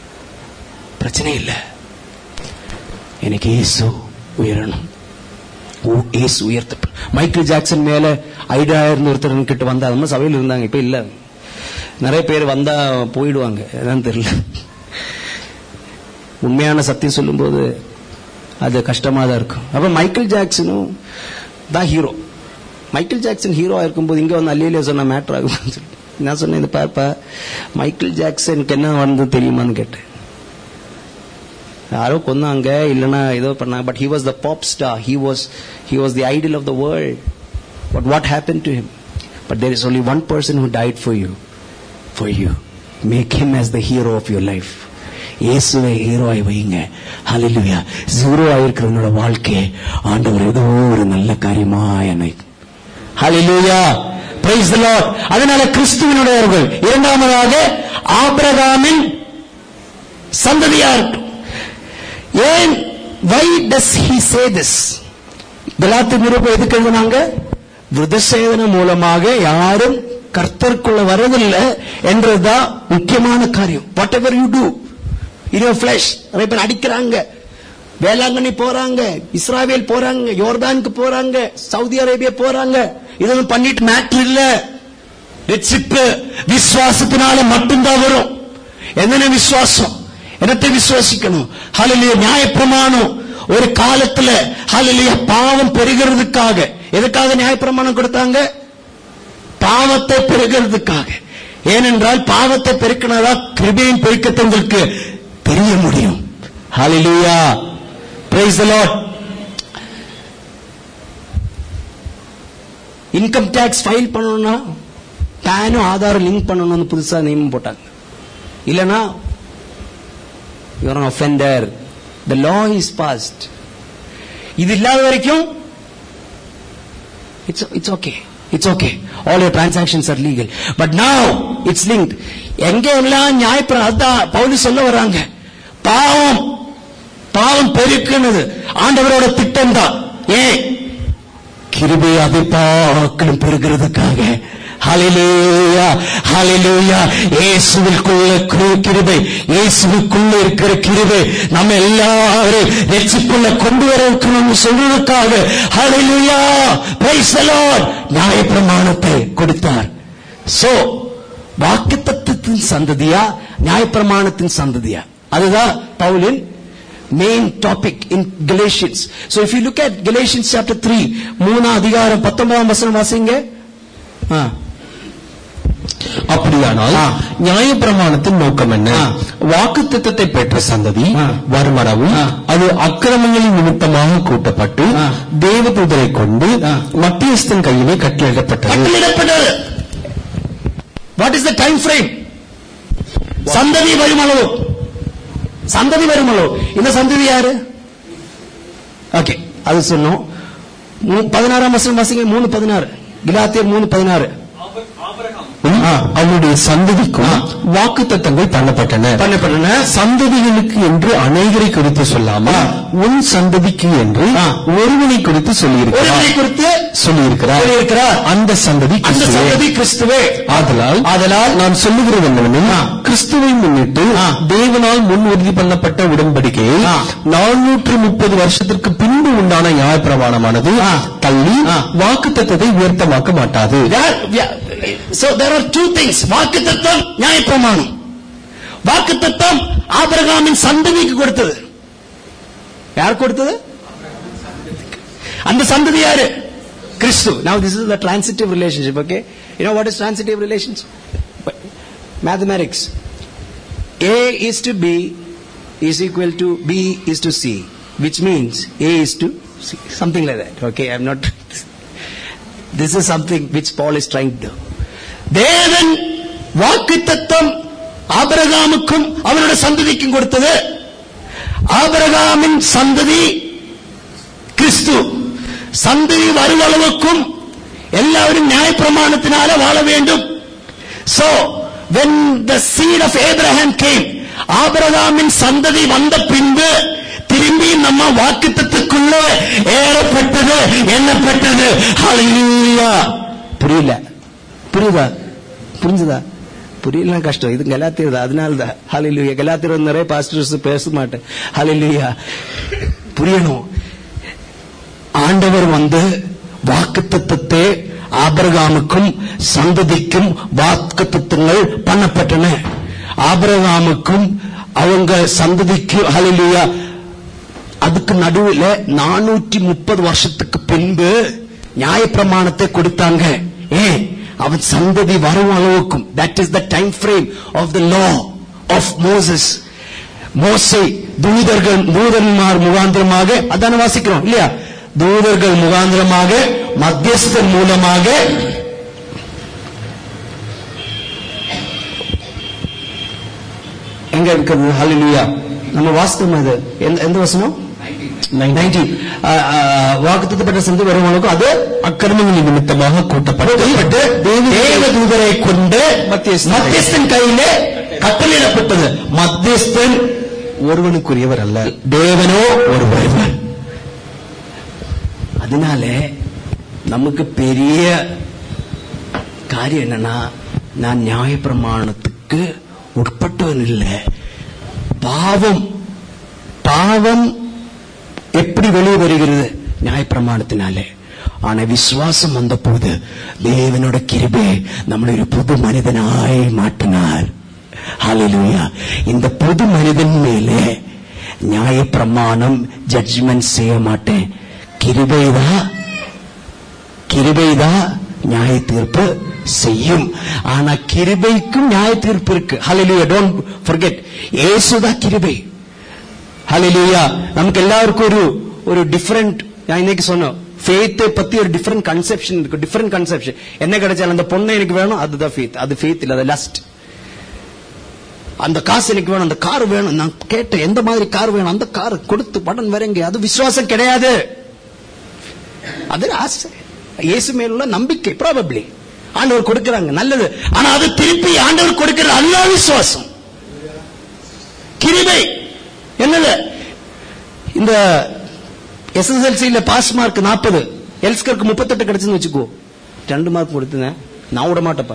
பிரச்சனை இல்ல எனக்கு இயேசு உயரணும் ஓ ஏசு உயர்த்தப்படும் மைக்கேல் ஜாக்சன் மேல ஐடியா இருந்த ஒருத்தர் கிட்ட வந்தா நம்ம சபையில் இருந்தாங்க இப்ப இல்ல நிறைய பேர் வந்தா போயிடுவாங்க என்னன்னு தெரியல உண்மையான சத்தியம் சொல்லும்போது அது கஷ்டமா தான் இருக்கும் அப்ப மைக்கேல் ஜாக்சனும் தான் ஹீரோ மைக்கேல் ஜாக்சன் ஹீரோவா இருக்கும்போது இங்க வந்து அல்லையிலே சொன்ன மேட்டர் ஆகும்னு சொல்லி நான் சொன்னேன் இந்த பார்ப்பா மைக்கேல் ஜாக்சனுக்கு என்ன வந்தது தெரியுமான்னு கேட்டேன் யாரோ கொன்னாங்க இல்லைன்னா ஏதோ பண்ணாங்க but he was the pop star he was he was the ideal of the world but what happen to him but there is only one person who died for you for you make him as the hero of your life இயேசுவை hero ஆகி வைங்க ஹalleluya zero ஆயிருக்கிற உன்னோட வாழ்க்கை ஆண்டவர் ஏதோ ஒரு நல்ல காரியமா என்னை ஹalleluya praise the lord அதனால கிறிஸ்துவினுடையவர்கள் இரண்டாவதாக ஆபிரகாமின் சந்ததியா இருக்கட்டும் ஏன் வை டஸ் ஹி சே திஸ் கலாத்து நிருபம் எதுக்கு எழுதினாங்க விருதசேதனம் மூலமாக யாரும் கர்த்தருக்குள்ள வரதில்லை என்றதுதான் முக்கியமான காரியம் whatever you do in your flesh நிறைய பேர் அடிக்கிறாங்க வேளாங்கண்ணி போறாங்க இஸ்ராவேல் போறாங்க யோர்தானுக்கு போறாங்க சவுதி அரேபியா போறாங்க இதெல்லாம் பண்ணிட்டு மேட்ரு இல்ல ரட்சிப்பு விசுவாசத்தினால மட்டும்தான் வரும் என்னென்ன விசுவாசம் என்னத்தை விசுவாசிக்கணும் ஹalleluya நியாயப்பிரமாணம் ஒரு காலத்துல ஹalleluya பாவம் பெருகிறதுக்காக எதுக்காக நியாயப்பிரமாணம் கொடுத்தாங்க பாவத்தை பெருகிறதுக்காக ஏனென்றால் பாவத்தை பெருக்கினதா கிருபையின் பெருக்கத்தை உங்களுக்கு தெரிய முடியும் ஹalleluya praise the lord income tax file பண்ணணும்னா பேனும் ஆதாரம் லிங்க் பண்ணணும்னு புதுசா நியமம் போட்டாங்க இல்லனா you are offender the law is passed இது இல்லாத வரைக்கும் it's it's okay it's okay all your transactions are legal but now it's linked எங்க எல்லாம் நியாயப்பிர அதான் பவுல் சொல்ல வராங்க பாவம் பாவம் பெருக்குனது ஆண்டவரோட திட்டம் தான் ஏன் கிருபை அதை பார்க்கணும் பெருகிறதுக்காக ஹalleluya ஹalleluya இயேசுவுக்குள்ள கிரு- கிருபை இயேசுவுக்குள்ள இருக்கிற கிருபை நம்ம எல்லாரும் ரட்சிப்புள்ள கொண்டு வர இருக்கணும்னு சொல்றதுக்காக ஹalleluya praise the lord நியாயப்பிரமாணத்தை கொடுத்தார் சோ வாக்குத்தத்தத்தின் சந்ததியா நியாயப்பிரமாணத்தின் சந்ததியா அதுதான் பவுலின் main topic in Galatians. So if you look at Galatians chapter 3, மூணா அதிகாரம் பத்தொன்பதாம் வசனம் வாசிங்க ஆ. அப்படியானால் ஆ. நியாயப்பிரமாணத்தின் நோக்கம் என்ன ஆ. வாக்கு திட்டத்தை பெற்ற சந்ததி ஆ. வருமளவும் ஆ. அது அக்கிரமங்களின் நிமித்தமாக கூட்டப்பட்டு ஆ. தேவதூதரை கொண்டு ஆ. மத்தியஸ்தன் கையிலே கட்டளையிடப்பட்டது கட்டளையிடப்பட்டது what is the time frame சந்ததி வருமளவு சந்ததி வருமளவு இந்த சந்ததி யாரு ஓகே அது சொன்னோம் மூ- பதினாறாம் வசனம் வாசிங்க மூணு பதினாறு கிலாத்தியர் மூணு பதினாறு ஆ. அவருடைய சந்ததிக்கும் வாக்கு தத்தங்கள் பண்ணப்பட்டன பண்ணப்பட்டன சந்ததிகளுக்கு என்று அநேகரை குறித்து சொல்லாமல் உன் சந்ததிக்கு என்று ஆ. ஒருவனை குறித்து சொல்லியிருக்கிறார் ஒருவரை குறித்து சொல்லியிருக்கிறார் சொல்லியிருக்கிறார். அந்த சந்ததி அந்த கிறிஸ்துவே. சந்ததி கிறிஸ்துவே ஆதலால் ஆதலால் நான் சொல்லுகிறது என்னவெனில் ஆ. கிறிஸ்துவை முன்னிட்டு ஆ. தேவனால் முன் உறுதி பண்ணப்பட்ட உடன்படிக்கையை ஆ. நானூற்று முப்பது வருஷத்திற்கு பின்பு உண்டான நியாயப்பிரமாணமானது ஆ. தள்ளி ஆ. வாக்குத்தத்தத்தை உயர்த்தமாக்க மாட்டாது so there are two things வாக்கு தத்துவம் நியாயப்பிரமாணம் வாக்கு தத்துவம் ஆபிரகாமின் சந்ததிக்கு கொடுத்தது யார் கொடுத்தது அந்த சந்ததி யாரு கிறிஸ்து now this is the transitive relationship okay you know what is transitive relationship mathematics a is to b is equal to b is to c which means a is to c something like that okay i'm not this is something which paul is trying to do தேவன் வாக்குத்தத்தம் ஆபிரகாமுக்கும் அவனுடைய சந்ததிக்கும் கொடுத்தது ஆபிரகாமின் சந்ததி கிறிஸ்து சந்ததி வருவளவுக்கும் எல்லாரும் நியாயப்பிரமாணத்தினால வாழ வேண்டும் so when the seed of abraham came ஆபிரகாமின் சந்ததி வந்த பின்பு திரும்பி நம்ம வாக்குத்தத்துக்குள்ள ஏறப்பட்டது எண்ணப்பட்டது ஹalleluya புரியல புரியுதா புரிஞ்சுதா புரியலாம் கஷ்டம் இது கலாத்தியர் தான் அதனால தான் ஹalleluya கலாத்தியர் நிறைய பாஸ்டர்ஸ் பேச மாட்டேன் ஹalleluya புரியணும் ஆண்டவர் வந்து வாக்குத்தத்தத்தை ஆபிரகாமுக்கும் சந்ததிக்கும் வாக்குத்தத்தங்கள் பண்ணப்பட்டன ஆபிரகாமுக்கும் அவங்க சந்ததிக்கு ஹalleluya அதுக்கு நடுவில் நானூற்றி முப்பது வருஷத்துக்கு பின்பு நியாயப்பிரமாணத்தை கொடுத்தாங்க ஏன் அவன் சந்ததி வரும் அளவுக்கும் that is the time frame of the law of Moses மோசை தூதர்கள் தூதன்மார் முகாந்திரமாக அதான வாசிக்கிறோம் இல்லையா தூதர்கள் முகாந்திரமாக மத்தியஸ்தர் மூலமாக எங்க இருக்குது ஹalleluya நம்ம வாசித்தோம் அது எந்த எந்த வசனம் 90 வாக்குத்தப்பட்ட சந்தை வருவனுக்கும் அது அக்கிரமங்கள் நிமித்தமாக கூட்டப்பட்டு கூட்டப்பட்டு தேவ தூதரை கொண்டு மத்தியஸ்தன் மத்தியஸ்தன் கையிலே கட்டளையிடப்பட்டது மத்தியஸ்தன் ஒருவனுக்குரியவர் அல்ல தேவனோ ஒரு ஒருவர் அதனால நமக்கு பெரிய காரியம் என்னன்னா நான் நியாயப்பிரமாணத்துக்கு உட்பட்டவன் இல்லை பாவம் பாவம் எப்படி வெளியே வருகிறது நியாயப்பிரமாணத்தினாலே ஆனா விசுவாசம் வந்த போது தேவனோட கிருபை நம்மளை ஒரு புது மனிதனாய் மாற்றினார் ஹalleluya இந்த புது மனிதன் மேலே நியாயப்பிரமாணம் ஜட்ஜ்மெண்ட் செய்ய மாட்டேன் கிருபைதான் கிருபைதான் நியாய தீர்ப்பு செய்யும் ஆனா கிருபைக்கும் நியாய தீர்ப்பு இருக்கு ஹalleluya டோன்ட் forget இயேசுதான் கிருபை ஹalleluya நமக்கு எல்லாருக்கும் ஒரு ஒரு டிஃபரண்ட் நான் இன்னைக்கு சொன்னேன் ஃபேத்தை பத்தி ஒரு டிஃபரண்ட் கன்செப்ஷன் இருக்கு டிஃபரண்ட் கன்செப்ஷன் என்ன கிடைச்சாலும் அந்த பொண்ணு எனக்கு வேணும் அதுதான் ஃபேத் அது ஃபேத் இல்ல அது லஸ்ட் அந்த காசு எனக்கு வேணும் அந்த கார் வேணும் நான் கேட்டேன் எந்த மாதிரி கார் வேணும் அந்த கார் கொடுத்து படன் வரங்க அது விசுவாசம் கிடையாது அது ஆசை இயேசு மேலுள்ள நம்பிக்கை ப்ராபப்ளி ஆண்டவர் கொடுக்கறாங்க நல்லது ஆனா அது திருப்பி ஆண்டவர் கொடுக்கிற அல்லா விசுவாசம் கிருபை என்னது இந்த எஸ்எஸ்எல்சியில பாஸ் மார்க் நாற்பது எல்ஸ்கருக்கு முப்பத்தெட்டு கிடைச்சுன்னு வச்சுக்கோ ரெண்டு மார்க் கொடுத்தேன் நான் விட மாட்டேப்பா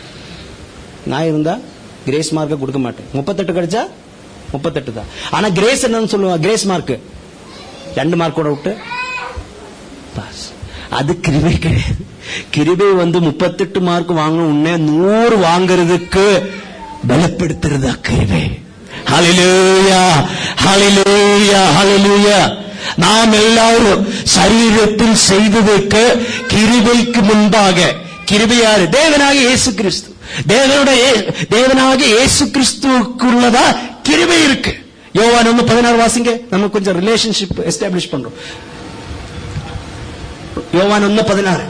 நான் இருந்தா கிரேஸ் மார்க்க கொடுக்க மாட்டேன் முப்பத்தெட்டு கிடைச்சா முப்பத்தெட்டு தான் ஆனா கிரேஸ் என்னன்னு சொல்லுவாங்க கிரேஸ் மார்க் ரெண்டு மார்க் கூட விட்டு பாஸ் அது கிருபை கிடையாது கிருபை வந்து முப்பத்தெட்டு மார்க் வாங்கணும் உடனே நூறு வாங்குறதுக்கு பலப்படுத்துறதா கிருபை ஹalleluya ஹalleluya ஹalleluya நாம் எல்லாரும் சரீரத்தில் செய்ததற்கு கிருபைக்கு முன்பாக கிருபையாரு தேவனாக இயேசு கிறிஸ்து தேவனுடைய தேவனாக இயேசு கிறிஸ்துவுக்குள்ளதா கிருபை இருக்கு யோவான் ஒன்று பதினாறு வாசிங்க நம்ம கொஞ்சம் ரிலேஷன்ஷிப் எஸ்டாப்ளிஷ் பண்றோம் யோவான் ஒன்று பதினாறு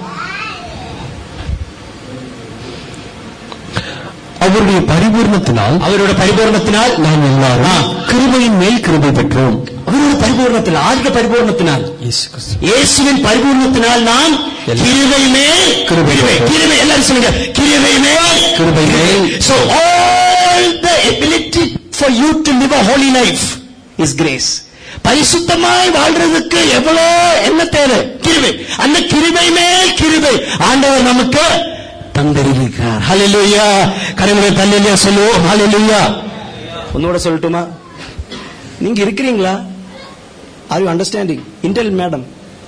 அவருடைய பரிபூர்ணத்தினால் அவரோட பரிபூர்ணத்தினால் நாம் எல்லாரும் கிருபையின் மேல் கிருபை பெற்றோம் அவரோட பரிபூர்ணத்தினால் ஆருடைய பரிபூர்ணத்தினால் இயேசு கிறிஸ்து. இயேசுவின் பரிபூர்ணத்தினால் நாம் கிருபை மேல் கிருபை. கிருபை எல்லாரும் சொல்லுங்க கிருபை மேல் கிருபை மேல். so all the ability for you to live a holy life is grace பரிசுத்தமாய் வாழ்றதுக்கு எவ்வளவு என்ன தேவை கிருபை அந்த கிருபை மேல் கிருபை ஆண்டவர் நமக்கு தந்திருக்கிறார் ஹalleluya கரங்களை தள்ளியா சொல்லுவோம் ஹalleluya ஒன்னோட சொல்லட்டுமா நீங்க இருக்கிறீங்களா are you understanding intel madam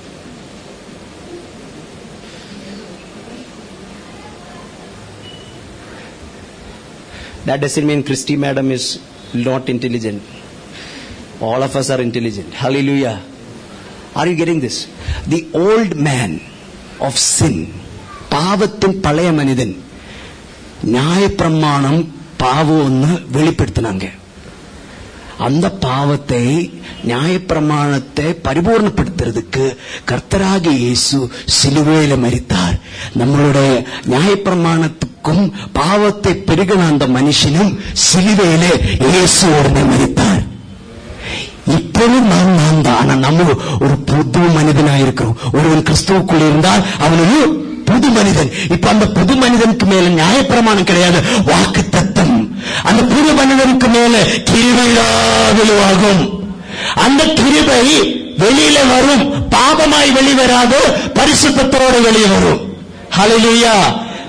That doesn't mean Christy madam is not intelligent. All of us are intelligent. Hallelujah. Are you getting this? The old man of sin, பாவத்தின் பழைய மனிதன் நியாயப்பிரமாணம் பாவம் ஒன்று வெளிப்படுத்தினாங்க அந்த பாவத்தை நியாயப்பிரமாணத்தை பரிபூர்ணப்படுத்துறதுக்கு கர்த்தராக இயேசு சிலுவையில மரித்தார் நம்மளுடைய நியாயப்பிரமாணத்துக்கும் பாவத்தை பெருகின அந்த மனுஷனும் சிலுவையில இயேசு உடனே மரித்தார் இப்பொழுது நாம் நாம் தான் ஆனா நம்ம ஒரு புது மனிதனா இருக்கிறோம் ஒருவன் கிறிஸ்துவுக்குள் இருந்தால் அவன் ஒரு புது மனிதன் இப்ப அந்த புது மனிதனுக்கு மேல நியாயப்பிரமாணம் கிடையாது வாக்கு தத்தம் அந்த புது மனிதனுக்கு மேல கிருபையா விழுவாகும் அந்த கிருபை வெளியில வரும் பாபமாய் வெளிவராது பரிசுத்தத்தோடு வெளியே வரும் ஹalleluya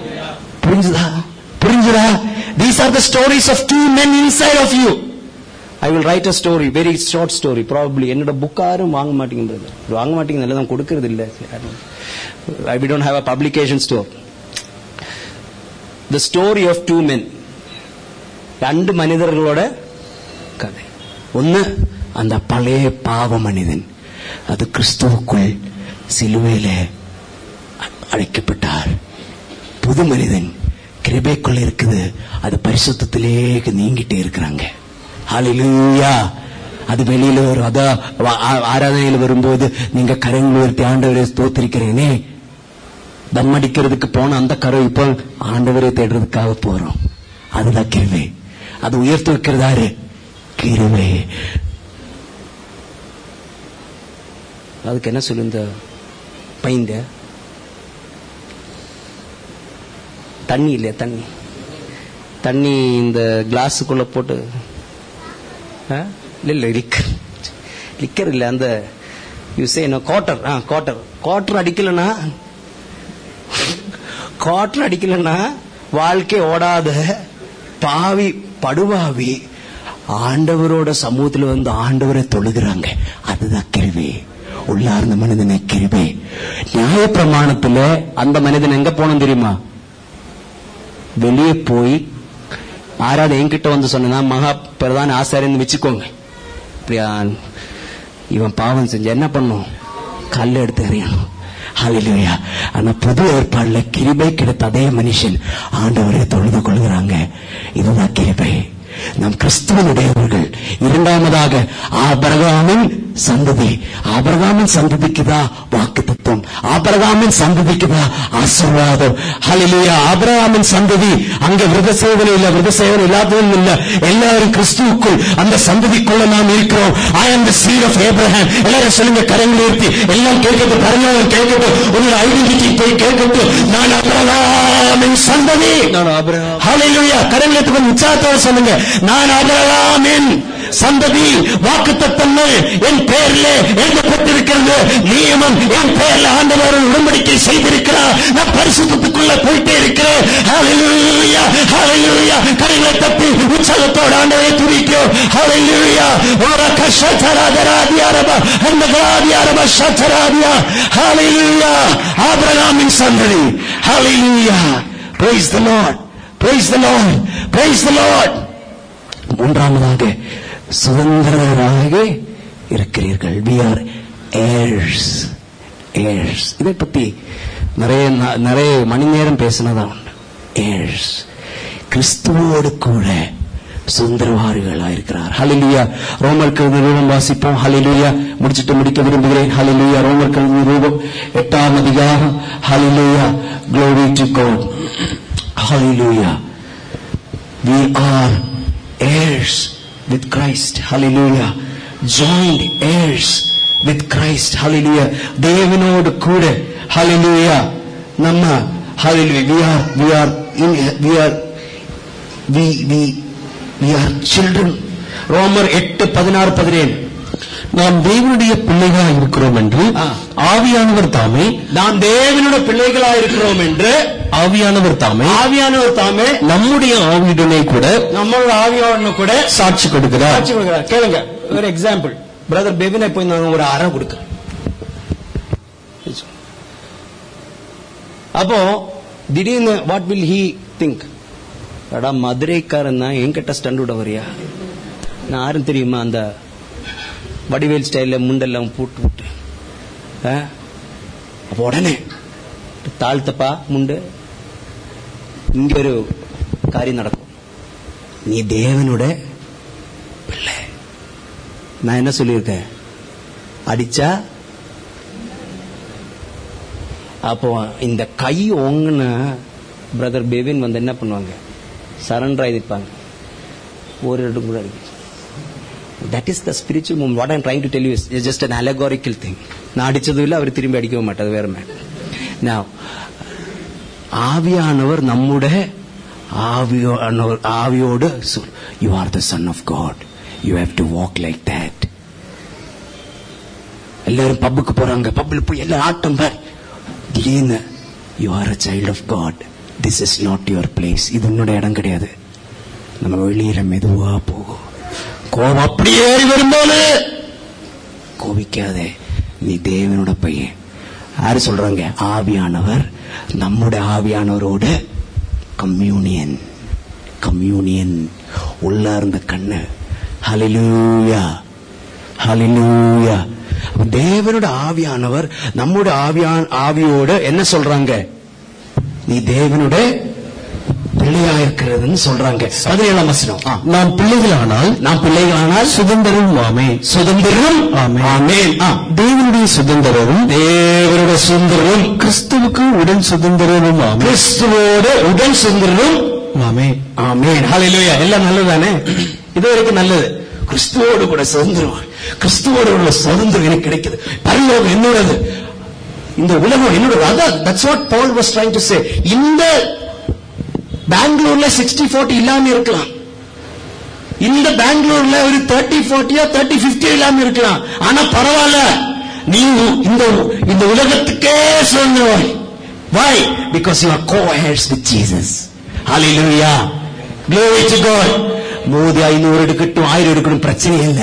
புரிஞ்சுதா புரிஞ்சுதா these are the stories of two men inside of you I will write a story very short story probably என்னோட புக் யாரும் வாங்க மாட்டேங்கிறது வாங்க மாட்டேங்க நல்லா தான் கொடுக்கறது இல்லை I we don't have a publication store the story of two men രണ്ട് മനിതர்களோட கதை ஒன்னு அந்த பழைய பாவ மனிதன் அது கிறிஸ்துவுக்குள் சிலுவையில அழைக்கப்பட்டார் புது மனிதன் கிருபைக்குள்ள இருக்குது அது பரிசுத்திலே நீங்கிட்டே இருக்கிறாங்க ஹalleluya அது வெளியில வரும் அதான் வா- ஆ- ஆராதனையில வரும்போது நீங்க கரங்கள் உயர்த்தி ஆண்டவரை ஸ்தோத்திரிக்கிறேனே தம் அடிக்கிறதுக்கு போன அந்த கரை இப்போ ஆண்டவரை தேடுறதுக்காக போறோம் அதுதான் கிருவை அது உயர்த்தி வைக்கிறதாரு கிருவை அதுக்கு என்ன சொல்லு இந்த பைந்த தண்ணி இல்லையா தண்ணி தண்ணி இந்த கிளாஸுக்குள்ள போட்டு ஆ? இல்ல இல்ல லிக்கர் லிக்கர் இல்ல அந்த யூசே குவார்டர் ஆ குவார்டர் குவார்டர் அடிக்கலனா குவார்டர் அடிக்கலன்னா வாழ்க்கை ஓடாத பாவி படுவாவி ஆண்டவரோட சமூகத்துல வந்து ஆண்டவரை தொழுகிறாங்க அதுதான் கிருபை உள்ளார்ந்த மனிதனை கிருபை நியாய பிரமாணத்துல அந்த மனிதன் எங்க போனோம் தெரியுமா வெளியே போய் ஆறாவது என்கிட்ட வந்து சொன்னா மகா பிரதான ஆசாரியன்னு வச்சுக்கோங்க அப்படியா இவன் பாவம் செஞ்ச என்ன பண்ணும் கல்ல எடுத்து எறியணும் ஹalleluya ஆனா புது ஏற்பாடுல கிருபை கிடைத்த அதே மனுஷன் ஆண்டவரை தொழுது கொள்கிறாங்க இதுதான் கிருபை நாம் கிறிஸ்துவனுடையவர்கள் இரண்டாவதாக ஆபரகாமின் சந்ததி ஆபரகாமின் சந்ததிக்குதா வாக்கு தத்துவம் ஆபரகாமின் சந்ததிக்குதா ஆசீர்வாதம் ஹalleluya ஆபரகாமின் சந்ததி அங்க விரத சேவனை இல்ல விரத சேவனை இல்லாதவன் இல்ல எல்லாரும் கிறிஸ்துவுக்குள் அந்த சந்ததிக்குள்ள நாம் இருக்கிறோம் ஐ am the seed of Abraham எல்லாரும் சொல்லுங்க கரங்களை உயர்த்தி எல்லாம் கேட்கட்டும் கரங்களும் கேட்கட்டும் உங்களோட ஐடென்டிட்டி போய் கேட்கட்டும் நான் ஆபிரகாமின் சந்ததி நான் ஆபிரகாம் ஹalleluya கரங்களை எடுத்து உற்சாகத்தோட சொல்லுங்க நான் ஆபிரகாமின் சந்ததி வாக்குத்தத்தங்கள் என் பெயர்ல எழுதப்பட்டிருக்கிறது நியமம் என் பெயர்ல ஆண்டவர் உடன்படிக்கை செய்திருக்கிறார் நான் பரிசுத்தத்துக்குள்ள போயிட்டே இருக்கிறேன் ஹalleluya ஹalleluya கரங்களை தட்டி உற்சாகத்தோட ஆண்டவரை துதிக்கிறோம் ஹalleluya ஓர கஷதராதராதியாரப அந்தகராதியாரப ஷதராதியா ஹalleluya ஆபிரகாமின் சந்ததி ஹalleluya praise the lord praise the lord praise the lord மூன்றாவதாக சுதந்திரராக இருக்கிறீர்கள் we are heirs heirs இதை பத்தி நிறைய நா- நிறைய மணி நேரம் பேசினதா உண்டு heirs கிறிஸ்துவோடு கூட சுந்தரவாரிகளா இருக்கிறார் ஹalleluya ரோமர் கழுது ரூபம் வாசிப்போம் ஹalleluya முடிச்சிட்டு முடிக்க விரும்புகிறேன் ஹalleluya ரோமர் கழுது ரூபம் எட்டாம் அதிகாரம் ஹalleluya glory to god hallelujah we are heirs with Christ. Hallelujah. Joined heirs with Christ. Hallelujah. தேவனோடு கூட Hallelujah. நம்ம Hallelujah. We are, we are, in, we are, we, we, we are children. ரோமர் எட்டு பதினாறு பதினேழு நாம் தேவனுடைய பிள்ளைகளாய் இருக்கிறோம் என்று ஆ. ஆவியானவர் தாமே நாம் தேவனோட பிள்ளைகளா இருக்கிறோம் என்று ஆவியானவர் தாமே ஆவியானவர் தாமே நம்முடைய ஆவியுடனே கூட நம்மளோட ஆவியானவர் கூட சாட்சி கொடுக்கிறார் சாட்சி கொடுக்கிறார் கேளுங்க ஒரு எக்ஸாம்பிள் பிரதர் பெபினை போய் நாங்க ஒரு அறை கொடுக்கிறோம் அப்போ திடீர்னு வாட் வில் ஹீ திங்க் அடா மதுரைக்காரன் தான் என்கிட்ட ஸ்டண்ட் விட வரியா நான் யாரும் தெரியுமா அந்த வடிவேல் ஸ்டைல்ல முண்டெல்லாம் போட்டு விட்டு ஆ? அப்போ உடனே தாழ்த்தப்பா முண்டு இங்க ஒரு காரியம் நடக்கும் நீ தேவனோட பிள்ளை நான் என்ன சொல்லியிருக்கேன் அடிச்சா அப்போ இந்த கை ஓங்குன பிரதர் பேபின் வந்து என்ன பண்ணுவாங்க சரண்டர் ஆகிருப்பாங்க ஒரு இடம் கூட அடிக்க that is the spiritual moment what I'm trying to tell you is just an allegorical thing நான் அடிச்சதும் இல்லை அவர் திரும்பி அடிக்கவும் மாட்டார் வேற மேட்டர் நான் ஆவியானவர் நம்முடைய ஆவியானவர் ஆவியோடு you are the son of God you have to walk like that எல்லாரும் பப்புக்கு போறாங்க பப்புல போய் எல்லாம் ஆட்டம் பார் திடீர்னு you are a child of God this is not your place இது உன்னோட இடம் கிடையாது நம்ம வெளியில மெதுவா போகும் கோபம் அப்படியே ஏறி வரும்போது கோபிக்காதே நீ தேவனோட பையன் யாரு சொல்றாங்க ஆவியானவர் நம்முடைய ஆவியானவரோட கம்யூனியன் கம்யூனியன் உள்ள இருந்த கண்ணு ஹalleluya ஹalleluya அப்ப தேவனோட ஆவியானவர் நம்முடைய ஆவியான் ஆவியோட என்ன சொல்றாங்க நீ தேவனோட பிள்ளையா இருக்கிறதுன்னு சொல்றாங்க பதினேழாம் வசனம் ஆ. நாம் பிள்ளைகளானால் நாம் பிள்ளைகளானால் சுதந்திரம் ஆமே சுதந்திரம் ஆமென். ஆமென் ஆ. தேவனுடைய சுதந்திரமும் தேவனுடைய சுதந்திரம் கிறிஸ்துவுக்கு உடன் சுதந்திரமும் ஆமே கிறிஸ்துவோட உடன் சுதந்திரம் ஆமே ஆமென் ஹalleluya எல்லாம் நல்லதானே இது வரைக்கும் நல்லது கிறிஸ்துவோடு கூட சுதந்திரம் கிறிஸ்துவோடு உள்ள சுதந்திரம் எனக்கு கிடைக்குது பரலோகம் என்னோடது இந்த உலகம் என்னோட அதான் that's what Paul was trying to say இந்த பெங்களூர்ல சிக்ஸ்டி ஃபோர்ட்டி இல்லாம இருக்கலாம் இந்த பெங்களூர்ல ஒரு தேர்ட்டி ஃபோர்ட்டியோ தேர்ட்டி பிப்டியோ இல்லாம இருக்கலாம் ஆனா பரவாயில்ல நீ இந்த இந்த உலகத்துக்கே சொல்லுவாய் why because you are co-heirs with jesus hallelujah glory to god மோதி ஐநூறு எடுக்கட்டும் ஆயிரம் எடுக்கட்டும் பிரச்சனை இல்ல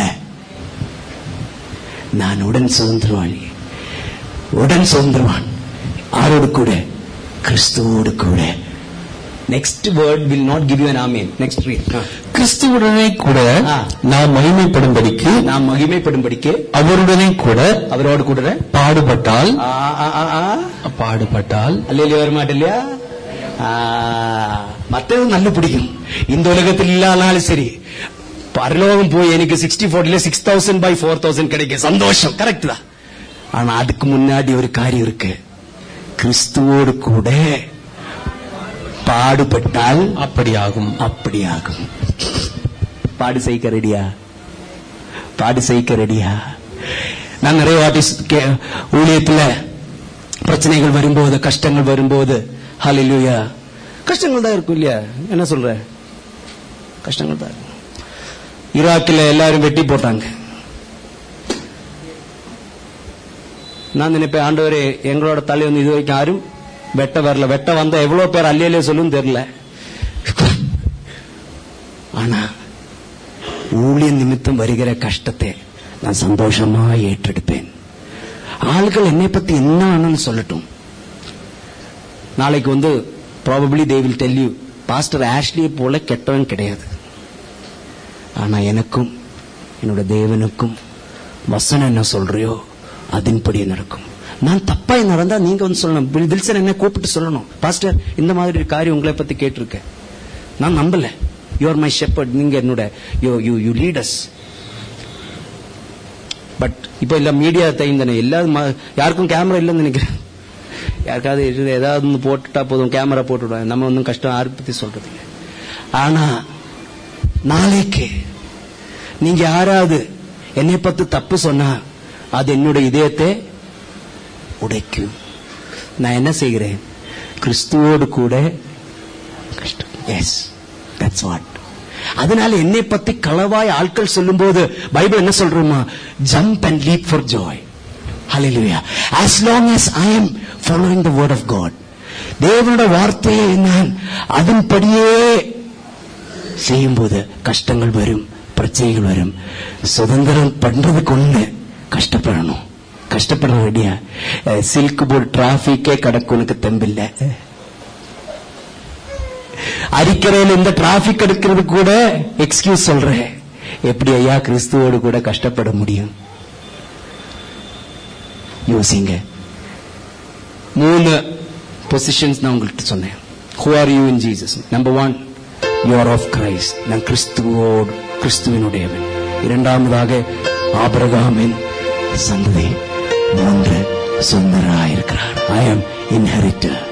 நான் உடன் சுதந்திரவாளி உடன் சுதந்திரவான் ஆரோடு கூட கிறிஸ்துவோடு கூட next word will not give you an amen next read ஆ. கிறிஸ்துவுடனே கூட ஆ. நாம் மகிமைப்படும்படிக்கு நாம் மகிமைப்படும்படிக்கு அவருடனே கூட அவரோடு கூட பாடுபட்டால் ஆ, ஆ, ஆ, ஆ. பாடுபட்டால் அல்லையில வர மாட்டில்லையா மத்தது நல்ல பிடிக்கும் இந்த உலகத்தில் இல்லாதனாலும் சரி பரலோகம் போய் எனக்கு சிக்ஸ்டி ஃபோர்ட்டில six thousand by four thousand கிடைக்கும் சந்தோஷம் கரெக்ட் தான் ஆனா அதுக்கு முன்னாடி ஒரு காரியம் இருக்கு கிறிஸ்துவோடு கூட பாடுபட்டால் அப்படியாகும் அப்படியாகும் பாடு செய்க ரெடியா பாடு செய்க ரெடியா நான் நிறைய வாட்டி கே- ஊழியத்துல பிரச்சனைகள் வரும்போது கஷ்டங்கள் வரும்போது ஹalleluya கஷ்டங்கள் தான் இருக்கும் இல்லையா என்ன சொல்ற கஷ்டங்கள் தான் இருக்கும் ஈராக்கில் எல்லாரும் வெட்டி போட்டாங்க நான் நினைப்பேன் ஆண்டவரே எங்களோட தலை வந்து இது வரைக்கும் யாரும் வெட்ட வரல வெட்ட வந்தா எவ்வளவு பேர் அல்லையிலே சொல்லும் தெரியல ஆனா ஊழிய நிமித்தம் வருகிற கஷ்டத்தை நான் சந்தோஷமா ஏற்றெடுப்பேன் ஆள்கள் என்னை பத்தி என்ன வேணும்னு சொல்லட்டும் நாளைக்கு வந்து probably they will tell you pastor ஆஷ்லியை போல கெட்டவன் கிடையாது ஆனா எனக்கும் என்னோட தேவனுக்கும் வசனம் என்ன சொல்றியோ அதன்படி நடக்கும் நான் தப்பா நடந்தா நீங்க வந்து சொல்லணும் பில் தில்சன் என்ன கூப்பிட்டு சொல்லணும் பாஸ்டர் இந்த மாதிரி ஒரு காரியம் உங்களை பத்தி கேட்டிருக்கேன் நான் நம்பல யூ ஆர் மை ஷெப்பர்ட் நீங்க என்னோட you you you leaders but இப்போ இல்ல மீடியா டைம் தானே எல்லாரும் ம- யாருக்கும் கேமரா இல்லைன்னு நினைக்கிறேன் யாருக்காவது இருந்து ஏதாவது ஒன்று போட்டுட்டா போதும் கேமரா போட்டுவிடுவாங்க நம்ம ஒன்றும் கஷ்டம் யாரை பத்தி சொல்றது இல்லை ஆனா நாளைக்கு நீங்க யாராவது என்னை பத்தி தப்பு சொன்னா அது என்னோட இதயத்தை உடைக்கும் நான் என்ன செய்கிறேன் கிறிஸ்துவோடு கூட கஷ்டம் எஸ் தட்ஸ் வாட் அதனால என்னை பத்தி களவாய் ஆட்கள் சொல்லும்போது பைபிள் என்ன சொல்றோமா jump and leap for joy ஹalleluya as long as i am following the word of god தேவனோட வார்த்தையை நான் அதன்படியே செய்யும்போது கஷ்டங்கள் வரும் பிரச்சனைகள் வரும் சுதந்திரம் பண்றதுக்கு ஒண்ணு கஷ்டப்படணும் கஷ்டப்பட ரெடியா சில்க் போர்டு டிராபிக்கே கடக்கு உனக்கு தெம்பில்ல அரிக்கரையில் இந்த டிராபிக் எடுக்கிறது கூட எக்ஸ்கியூஸ் சொல்றேன் எப்படி ஐயா கிறிஸ்துவோடு கூட கஷ்டப்பட முடியும் யோசிங்க மூணு பொசிஷன்ஸ் நான் உங்கள்கிட்ட சொன்னேன் who are you in Jesus number one you are of Christ நான் கிறிஸ்துவோடு கிறிஸ்துவினுடையவன் இரண்டாவதாக ஆபிரகாமின் சந்ததி மூன்று சுந்தராயிருக்கிறார் ஐ ஆம் இன்ஹெரிட்டர்